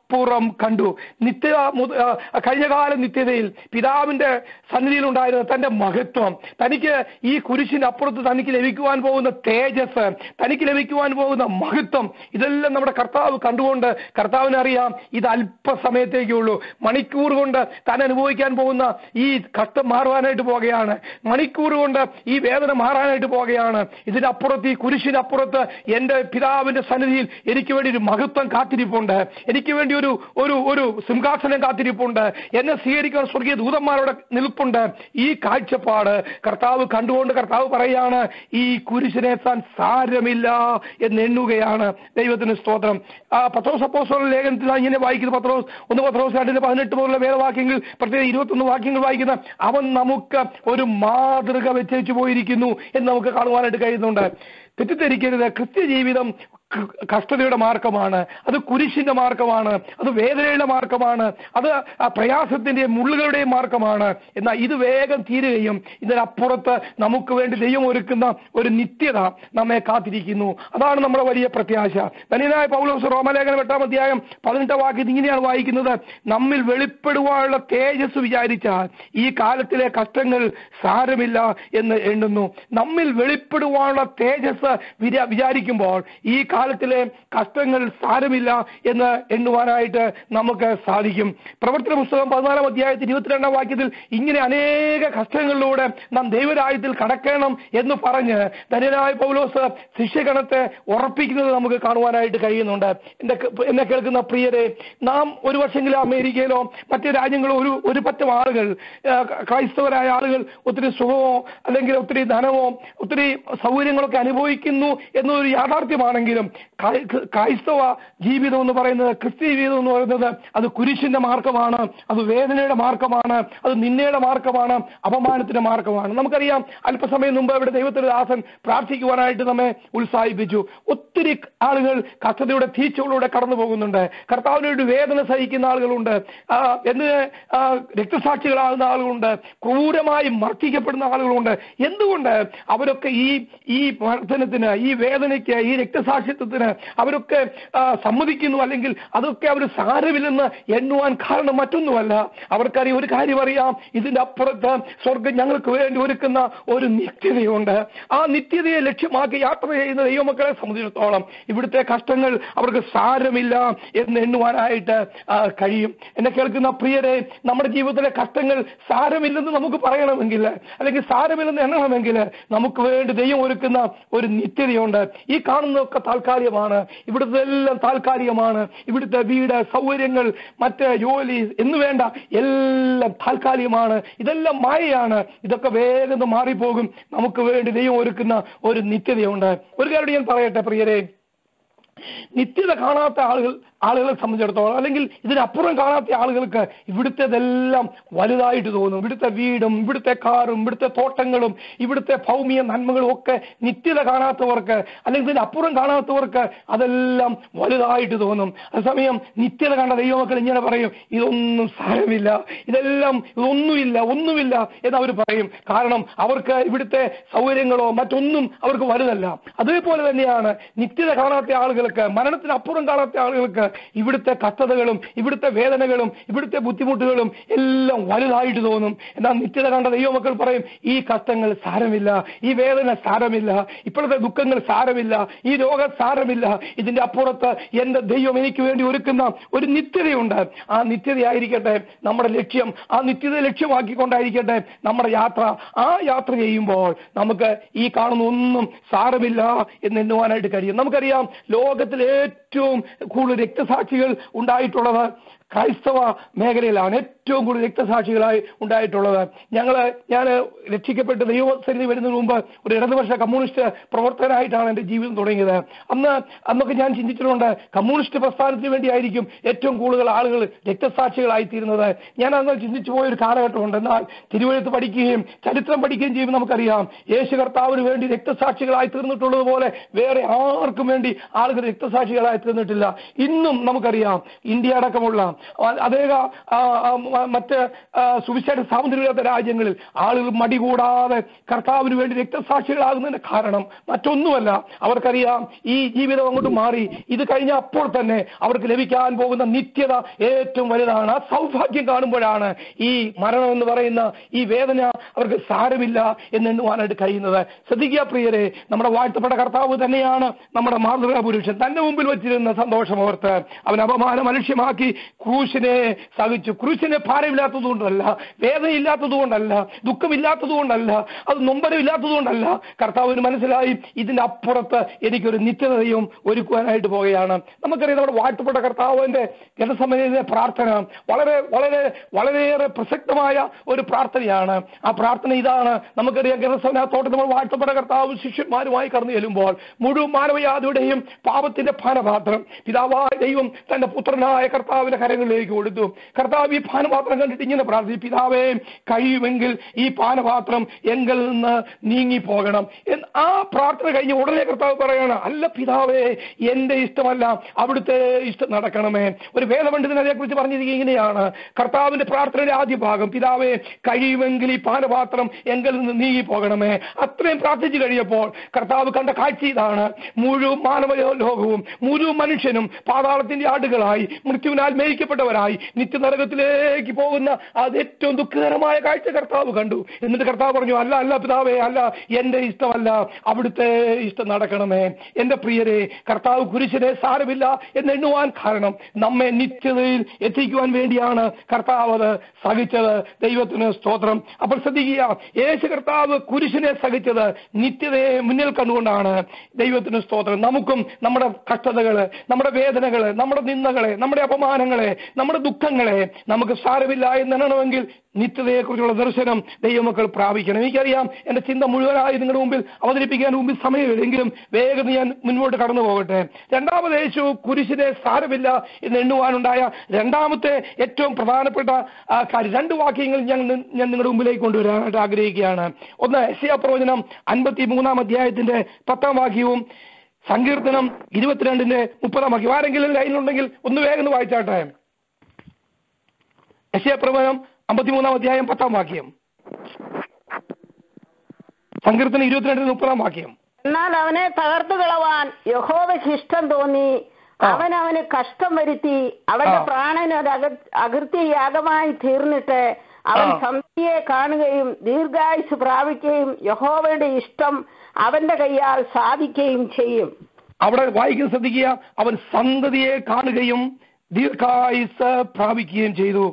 അപ്പുറം കണ്ടു നിത്യത മുത- ആ, കഴിഞ്ഞകാല നിത്യതയിൽ പിതാവിന്റെ സന്നിധിയിൽ ഉണ്ടായിരുന്ന തന്റെ മഹത്വം തനിക്ക് ഈ കുരിശിന്റെ അപ്പുറത്ത് തനിക്ക് ലഭിക്കുവാൻ പോകുന്ന തേജസ് തനിക്ക് ലഭിക്കുവാൻ പോകുന്ന മഹത്വം ഇതെല്ലാം നമ്മുടെ കർത്താവ് കണ്ടുകൊണ്ട് കർത്താവിന് അറിയാം ഇത് അല്പസമയത്തേക്കേ ഉള്ളൂ മണിക്കൂർ കൊണ്ട് താൻ അനുഭവിക്കാൻ പോകുന്ന ഈ കഷ്ടം മാറുവാനായിട്ട് പോകുകയാണ് മണിക്കൂർ കൊണ്ട് ഈ വേദന മാറാനായിട്ട് പോകുകയാണ് ഇതിനപ്പുറത്ത് ഈ കുരിശിനപ്പുറത്ത് എന്റെ പിതാവിന്റെ സന്നിധിയിൽ എനിക്ക് വേണ്ടി ഒരു മഹത്വം കാത്തിരിപ്പുണ്ട് എനിക്ക് വേണ്ടി ഒരു ഒരു ഒരു സിംഹാസനം കാത്തിരിപ്പുണ്ട് എന്നെ സ്വീകരിക്കാൻ സ്വർഗീയ ദൂതന്മാരോട് നിൽപ്പുണ്ട് ഈ കാഴ്ചപ്പാട് കർത്താവ് കണ്ടുകൊണ്ട് കർത്താവ് പറയാണ് ഈ കുരിശിനെ താൻ സാരമില്ല എന്ന് എണ്ണുകയാണ് ദൈവത്തിന് സ്തോത്രം ആ പത്രോസ് അപ്പോസ്തലരുടെ ലേഖനത്തിൽ നാം ഇങ്ങനെ വായിക്കുന്നത് പത്രോസ് ഒന്ന് പത്രോസ് രണ്ടിന് പതിനെട്ട് മുതലുള്ള വേദവാക്യങ്ങൾ പ്രത്യേകം ഇരുപത്തൊന്ന് വാക്യങ്ങൾ വായിക്കുന്ന അവൻ നമുക്ക് ഒരു മാതൃക വെച്ചേച്ചു പോയിരിക്കുന്നു എന്ന് നമുക്ക് കാണുവാനായിട്ട് കഴിയുന്നുണ്ട് തെറ്റിദ്ധരിക്കരുത് ക്രിസ്ത്യ ജീവിതം ക- കഷ്ടതയുടെ മാർഗമാണ് അത് കുരിശിന്റെ മാർഗമാണ് അത് വേദനയുടെ മാർഗമാണ് അത് ആ പ്രയാസത്തിന്റെയും മുള്ളുകളുടെയും മാർഗമാണ് എന്നാൽ ഇത് വേഗം തീരുകയും ഇതിനപ്പുറത്ത് നമുക്ക് വേണ്ടി ദൈവം ഒരുക്കുന്ന ഒരു നിത്യത നമ്മെ കാത്തിരിക്കുന്നു അതാണ് നമ്മുടെ വലിയ പ്രത്യാശ ധന്യനായ പൗലോസ് റോമലേഖനം എട്ടാം അധ്യായം പതിനെട്ടാം വാക്യത്തിൽ ഇങ്ങനെയാണ് വായിക്കുന്നത് നമ്മിൽ വെളിപ്പെടുവാനുള്ള തേജസ് വിചാരിച്ചാൽ ഈ കാലത്തിലെ കഷ്ടങ്ങൾ സാരമില്ല എന്ന് എണ്ണുന്നു നമ്മിൽ വെളിപ്പെടുവാനുള്ള തേജസ് വിചാ- വിചാരിക്കുമ്പോൾ ഈ കാലത്തിലെ കഷ്ടങ്ങൾ സാരമില്ല എന്ന് എണ്ണുവാനായിട്ട് നമുക്ക് സാധിക്കും പ്രവർത്തന പുസ്തകം പതിനാലാം അധ്യായത്തിൽ ഇരുപത്തിരണ്ടാം വാക്യത്തിൽ ഇങ്ങനെ അനേക കഷ്ടങ്ങളിലൂടെ നാം ദൈവരാജ്യത്തിൽ കടക്കണം എന്ന് പറഞ്ഞ് ധന്യനായ പൗലോസ് ശിഷ്യഗണത്തെ ഉറപ്പിക്കുന്നത് നമുക്ക് കാണുവാനായിട്ട് കഴിയുന്നുണ്ട് എന്റെ എന്നെ കേൾക്കുന്ന പ്രിയരെ നാം ഒരു വർഷമെങ്കിലും അമേരിക്കയിലോ മറ്റു രാജ്യങ്ങളോ ഒരു ഒരു പറ്റം ആളുകൾ ആ, ക്രൈസ്തവരായ ആളുകൾ ഒത്തിരി സുഖമോ അല്ലെങ്കിൽ ഒത്തിരി ധനമോ ഒത്തിരി സൗകര്യങ്ങളൊക്കെ അനുഭവിക്കുന്നു എന്നൊരു യാഥാർത്ഥ്യമാണെങ്കിലും ക്രൈ- ക്രൈസ്തവ ജീവിതം എന്ന് പറയുന്നത് ക്രിസ്ത്യ ജീവിതം എന്ന് പറയുന്നത് അത് കുരിശിന്റെ മാർഗമാണ് അത് വേദനയുടെ മാർഗമാണ് അത് നിന്നയുടെ മാർഗമാണ് അപമാനത്തിന്റെ മാർഗമാണ് നമുക്കറിയാം അല്പസമയം മുമ്പ് ഇവിടെ ദൈവത്തിന്റെ ദാസൻ പ്രാർത്ഥിക്കുവാനായിട്ട് നമ്മെ ഉത്സാഹിപ്പിച്ചു ഒത്തിരി ആളുകൾ കഷ്ടതയുടെ തീച്ചകളിലൂടെ കടന്നു പോകുന്നുണ്ട് കർത്താവിന് വേണ്ടി വേദന സഹിക്കുന്ന ആളുകളുണ്ട് ആ, എന്തിന് ആ, രക്തസാക്ഷികളാകുന്ന ആളുകളുണ്ട് ക്രൂരമായി മർദ്ദിക്കപ്പെടുന്ന ആളുകളുണ്ട് എന്തുകൊണ്ട് അവരൊക്കെ ഈ ഈ മർദ്ദനത്തിന് ഈ വേദനയ്ക്ക് ഈ രക്തസാക്ഷിത്വത്തിന് അവരൊക്കെ ആ, സമ്മതിക്കുന്നു അല്ലെങ്കിൽ അതൊക്കെ അവർ സാരമില്ലെന്ന് എണ്ണുവാൻ കാരണം മറ്റൊന്നുമല്ല അവർക്കറിയാം ഒരു കാര്യം അറിയാം ഇതിന്റെ അപ്പുറത്ത് സ്വർഗം ഞങ്ങൾക്ക് വേണ്ടി ഒരുക്കുന്ന ഒരു നിത്യതയുണ്ട് ആ നിത്യതയെ ലക്ഷ്യമാക്കി യാത്ര ചെയ്യുന്ന ദൈവമക്കളെ സംബന്ധിച്ചിടത്തോളം ഇവിടുത്തെ കഷ്ടങ്ങൾ അവർക്ക് സാരമില്ല എന്ന് എണ്ണുവാനായിട്ട് ആ, കഴിയും എന്നെ കേൾക്കുന്ന പ്രിയരെ നമ്മുടെ ജീവിതത്തിലെ കഷ്ടങ്ങൾ സാരമില്ലെന്ന് നമുക്ക് പറയണമെങ്കിൽ അല്ലെങ്കിൽ സാരമില്ലെന്ന് എണ്ണണമെങ്കിൽ നമുക്ക് വേണ്ടി ദൈവം ഒരുക്കുന്ന ഒരു നിത്യതയുണ്ട് ഈ കാണുന്നതൊക്കെ താൽക്കാലികമാണ് ഇവിടുത്തെ എല്ലാം താൽക്കാലികമാണ് ഇവിടുത്തെ വീട് സൗകര്യങ്ങൾ മറ്റ് ജോലി എന്ന് വേണ്ട എല്ലാം താൽക്കാലികമാണ് ഇതെല്ലാം മായയാണ് ഇതൊക്കെ വേഗം മാറിപ്പോകും നമുക്ക് വേണ്ടി ദൈവം ഒരുക്കുന്ന ഒരു നിത്യതയുണ്ട് ഒരു കാര്യം ഞാൻ പറയട്ടെ പ്രിയരെ നിത്യത കാണാത്ത ആളുകൾ ആളുകളെ സംബന്ധിച്ചിടത്തോളം അല്ലെങ്കിൽ ഇതിനപ്പുറം കാണാത്ത ആളുകൾക്ക് ഇവിടുത്തേതെല്ലാം വലുതായിട്ട് തോന്നും ഇവിടുത്തെ വീടും ഇവിടുത്തെ കാറും ഇവിടുത്തെ തോട്ടങ്ങളും ഇവിടുത്തെ ഭൗമിക നന്മകളും ഒക്കെ നിത്യത കാണാത്തവർക്ക് അല്ലെങ്കിൽ ഇതിനപ്പുറം കാണാത്തവർക്ക് അതെല്ലാം വലുതായിട്ട് തോന്നും അതേസമയം നിത്യത കണ്ട ദൈവമക്കൾ ഇങ്ങനെ പറയും ഇതൊന്നും സാരമില്ല ഇതെല്ലാം ഇതൊന്നുമില്ല ഒന്നുമില്ല എന്ന് അവർ പറയും കാരണം അവർക്ക് ഇവിടുത്തെ സൗകര്യങ്ങളോ മറ്റൊന്നും അവർക്ക് വലുതല്ല അതേപോലെ തന്നെയാണ് നിത്യത കാണാത്ത ആളുകൾക്ക് മരണത്തിനപ്പുറം കാണാത്ത ആളുകൾക്ക് ഇവിടുത്തെ കഷ്ടതകളും ഇവിടുത്തെ വേദനകളും ഇവിടുത്തെ ബുദ്ധിമുട്ടുകളും എല്ലാം വലുതായിട്ട് തോന്നും എന്നാൽ നിത്യത കണ്ട ദൈവമക്കൾ പറയും ഈ കഷ്ടങ്ങൾ സാരമില്ല ഈ വേദന സാരമില്ല ഇപ്പോഴത്തെ ദുഃഖങ്ങൾ സാരമില്ല ഈ രോഗം സാരമില്ല ഇതിന്റെ അപ്പുറത്ത് എന്റെ ദൈവം എനിക്ക് വേണ്ടി ഒരുക്കുന്ന ഒരു നിത്യതയുണ്ട് ആ നിത്യതയായിരിക്കട്ടെ നമ്മുടെ ലക്ഷ്യം ആ നിത്യത ലക്ഷ്യമാക്കിക്കൊണ്ടായിരിക്കട്ടെ നമ്മുടെ യാത്ര ആ യാത്ര ചെയ്യുമ്പോൾ നമുക്ക് ഈ കാണുന്ന ഒന്നും സാരമില്ല എന്ന് എണ്ണുവാനായിട്ട് കഴിയും നമുക്കറിയാം ലോകത്തിൽ ഏറ്റവും കൂടുതൽ രക്തസാക്ഷികൾ ഉണ്ടായിട്ടുള്ളത് ക്രൈസ്തവ മേഖലയിലാണ് ഏറ്റവും കൂടുതൽ രക്തസാക്ഷികളായി ഉണ്ടായിട്ടുള്ളത് ഞങ്ങൾ ഞാൻ രക്ഷിക്കപ്പെട്ട് ദൈവസന്നിധി വരുന്നതിന് മുമ്പ് ഒരു ഇടതുപക്ഷ കമ്മ്യൂണിസ്റ്റ് പ്രവർത്തകനായിട്ടാണ് എൻ്റെ ജീവിതം തുടങ്ങിയത് അന്ന് അന്നൊക്കെ ഞാൻ ചിന്തിച്ചിട്ടുണ്ട് കമ്മ്യൂണിസ്റ്റ് പ്രസ്ഥാനത്തിന് വേണ്ടിയായിരിക്കും ഏറ്റവും കൂടുതൽ ആളുകൾ രക്തസാക്ഷികളായി തീരുന്നത് ഞാൻ അന്ന് ചിന്തിച്ചു പോയ ഒരു കാലഘട്ടമുണ്ട് എന്നാൽ തിരുവഴുത്ത് പഠിക്കുകയും ചരിത്രം പഠിക്കുകയും ചെയ്യുമ്പോൾ നമുക്കറിയാം യേശു കർത്താവിന് വേണ്ടി രക്തസാക്ഷികളായി തീർന്നിട്ടുള്ളത് പോലെ വേറെ ആർക്കും വേണ്ടി ആളുകൾ രക്തസാക്ഷികളായി തീർന്നിട്ടില്ല ഇന്നും നമുക്കറിയാം ഇന്ത്യ അടക്കമുള്ള അദ്ദേഹം ആ, ആ, മ- മറ്റ് ആ, സുവിശേഷ സാമുദ്രിക രാജ്യങ്ങളിൽ ആളുകൾ മടി കൂടാതെ കർത്താവിന് വേണ്ടി രക്തസാക്ഷികളാകുന്നതിന്റെ കാരണം മറ്റൊന്നുമല്ല അവർക്കറിയാം ഈ ജീവിതം അങ്ങോട്ട് മാറി ഇത് കഴിഞ്ഞ അപ്പോൾ തന്നെ അവർക്ക് ലഭിക്കാൻ പോകുന്ന നിത്യത ഏറ്റവും വലുതാണ് ആ സൗഭാഗ്യം കാണുമ്പോഴാണ് ഈ മരണം എന്ന് പറയുന്ന ഈ വേദന അവർക്ക് സാരമില്ല എന്ന് എണ്ണുവാനായിട്ട് കഴിയുന്നത് ശ്രദ്ധിക്കുക പ്രിയരെ നമ്മുടെ വാഴ്ത്തപ്പെട്ട കർത്താവ് തന്നെയാണ് നമ്മുടെ മാതൃകാ പുരുഷൻ തന്റെ മുമ്പിൽ വെച്ചിരുന്ന സന്തോഷം ഓർത്ത് അവൻ അപമാനം അലക്ഷ്യമാക്കി ക്രൂശിനെ സഹിച്ചു ക്രൂശിനെ ഭാരമില്ലാത്തതുകൊണ്ടല്ല വേദനയില്ലാത്തതുകൊണ്ടല്ല ദുഃഖമില്ലാത്തതുകൊണ്ടല്ല അത് നൊമ്പരമില്ലാത്തതുകൊണ്ടല്ല കർത്താവിന് മനസ്സിലായി ഇതിന്റെ അപ്പുറത്ത് എനിക്കൊരു നിത്യതയും ഒരുക്കുവാനായിട്ട് പോവുകയാണ് നമുക്കറിയാം നമ്മുടെ വാഴ്ത്തപ്പെട്ട കർത്താവിന്റെ ജനസമയത്തിലെ പ്രാർത്ഥന വളരെ വളരെ വളരെയേറെ പ്രസക്തമായ ഒരു പ്രാർത്ഥനയാണ് ആ പ്രാർത്ഥന ഇതാണ് നമുക്കറിയാം ജനസമയത്തോട്ട് നമ്മൾ വാഴ്ത്തപ്പെട്ട കർത്താവ് ശിഷ്യന്മാരുമായി കടന്നു ചെല്ലുമ്പോൾ മുഴുവൻ മാനവയാതിയുടെയും പാപത്തിന്റെ പാനപാത്രം പിതാവായ ദൈവം തന്റെ പുത്രനായ കർത്താവിന്റെ കരങ്ങളിലേക്ക് കൊടുത്തു കർത്താവ് ഈ പാനപാത്രം കണ്ടിട്ട് ഇങ്ങനെ പ്രാർത്ഥിച്ചു പിതാവേ കഴിയുമെങ്കിൽ ഈ പാനപാത്രം എങ്കിൽ നിന്ന് നീങ്ങി പോകണം എന്ന് ആ പ്രാർത്ഥന കഴിഞ്ഞ് ഉടനെ കർത്താവ് പറയണം അല്ല പിതാവേ എന്റെ ഇഷ്ടമല്ല അവിടുത്തെ ഇഷ്ടം നടക്കണമേ ഒരു വേദപണ്ഡിതൻ അതേക്കുറിച്ച് പറഞ്ഞിരിക്കുന്നത് ഇങ്ങനെയാണ് കർത്താവിന്റെ പ്രാർത്ഥനയുടെ ആദ്യ ഭാഗം പിതാവേ കഴിയുമെങ്കിൽ ഈ പാനപാത്രം എങ്കിൽ നിന്ന് നീങ്ങി പോകണമേ അത്രയും പ്രാർത്ഥിച്ചു കഴിയപ്പോൾ കർത്താവ് കണ്ട കാഴ്ച ഇതാണ് മുഴുവൻ മാനവ ലോകവും മുഴുവൻ മനുഷ്യനും പാതാളത്തിന്റെ ആടുകളായി മൃത്യുവിനാൽ മേയിക്കപ്പെട്ടവരായി നിത്യനരകത്തിലേക്ക് പോകുന്ന അത് ഏറ്റവും ദുഃഖകരമായ കാഴ്ച കർത്താവ് കണ്ടു എന്നിട്ട് കർത്താവ് പറഞ്ഞു അല്ല അല്ല പിതാവേ അല്ല എന്റെ ഇഷ്ടമല്ല അവിടുത്തെ ഇഷ്ടം നടക്കണമേ എന്റെ പ്രിയരെ കർത്താവ് കുരിശിനെ സാരമില്ല എന്ന് എണ്ണുവാൻ കാരണം നമ്മെ നിത്യതയിൽ എത്തിക്കുവാൻ വേണ്ടിയാണ് കർത്താവ് അത് സഹിച്ചത് ദൈവത്തിന് സ്തോത്രം അപ്പോൾ ശ്രദ്ധിക്കുക യേശു കർത്താവ് കുരിശിനെ സഹിച്ചത് നിത്യതയെ മുന്നിൽ കണ്ടുകൊണ്ടാണ് ദൈവത്തിന് സ്തോത്രം നമുക്കും നമ്മുടെ കഷ്ടതകള് നമ്മുടെ വേദനകള് നമ്മുടെ നിന്ദകളെ നമ്മുടെ അപമാനങ്ങളെ നമ്മുടെ ദുഃഖങ്ങളെ നമുക്ക് സാരമില്ല എന്നെണ്ണണമെങ്കിൽ നിത്യതയെക്കുറിച്ചുള്ള ദർശനം ദൈവമക്കൾ പ്രാപിക്കണം എനിക്കറിയാം എന്റെ ചിന്ത മുഴുവനായി നിങ്ങളുടെ മുമ്പിൽ അവതരിപ്പിക്കാൻ മുമ്പിൽ സമയമില്ലെങ്കിലും വേഗം ഞാൻ മുൻപോട്ട് കടന്നു പോകട്ടെ രണ്ടാമത് യേശു കുരിശിനെ സാരമില്ല എന്ന് എണ്ണുവാനുണ്ടായ രണ്ടാമത്തെ ഏറ്റവും പ്രധാനപ്പെട്ട ആ, കാര്യം രണ്ട് വാക്യങ്ങൾ ഞാൻ നി- ഞാൻ നിങ്ങളുടെ മുമ്പിലേക്ക് കൊണ്ടുവരാനായിട്ട് ആഗ്രഹിക്കുകയാണ് ഒന്ന് എസിയ പ്രവചനം അൻപത്തി മൂന്നാം അധ്യായത്തിന്റെ പത്താം വാക്യവും സങ്കീർത്തനം ഇരുപത്തിരണ്ടിന്റെ മുപ്പതാം വാക്യം ആരെങ്കിലും ലൈനിലുണ്ടെങ്കിൽ ഒന്ന് വേഗം ഒന്ന് വായിച്ചാട്ടെ യശയ പ്രവചനം അമ്പത്തിമൂന്നാം അധ്യായം പത്താം വാക്യം സങ്കീർത്തനം ഇരുപത്തിരണ്ടിന് മുപ്പതാം വാക്യം എന്നാൽ അവനെ തകർത്തു കളവാൻ യഹോവയ്ക്ക് ഇഷ്ടം തോന്നി ആ. അവൻ അവന് കഷ്ടം വരുത്തി അവന്റെ ആ. പ്രാണന് ഒരു അക അകൃത്യ യാഗമായി തീർന്നിട്ട് അവൻ ആ. സന്ധിയെ കാണുകയും ദീർഘായുസ് പ്രാപിക്കുകയും യഹോവയുടെ ഇഷ്ടം അവന്റെ കൈയാൽ സാധിക്കുകയും ചെയ്യും അവിടെ വായിക്കുന്ന ശ്രദ്ധിക്കുക അവൻ സന്തതിയെ കാണുകയും ദീർഘായുസ് പ്രാപിക്കുകയും ചെയ്തു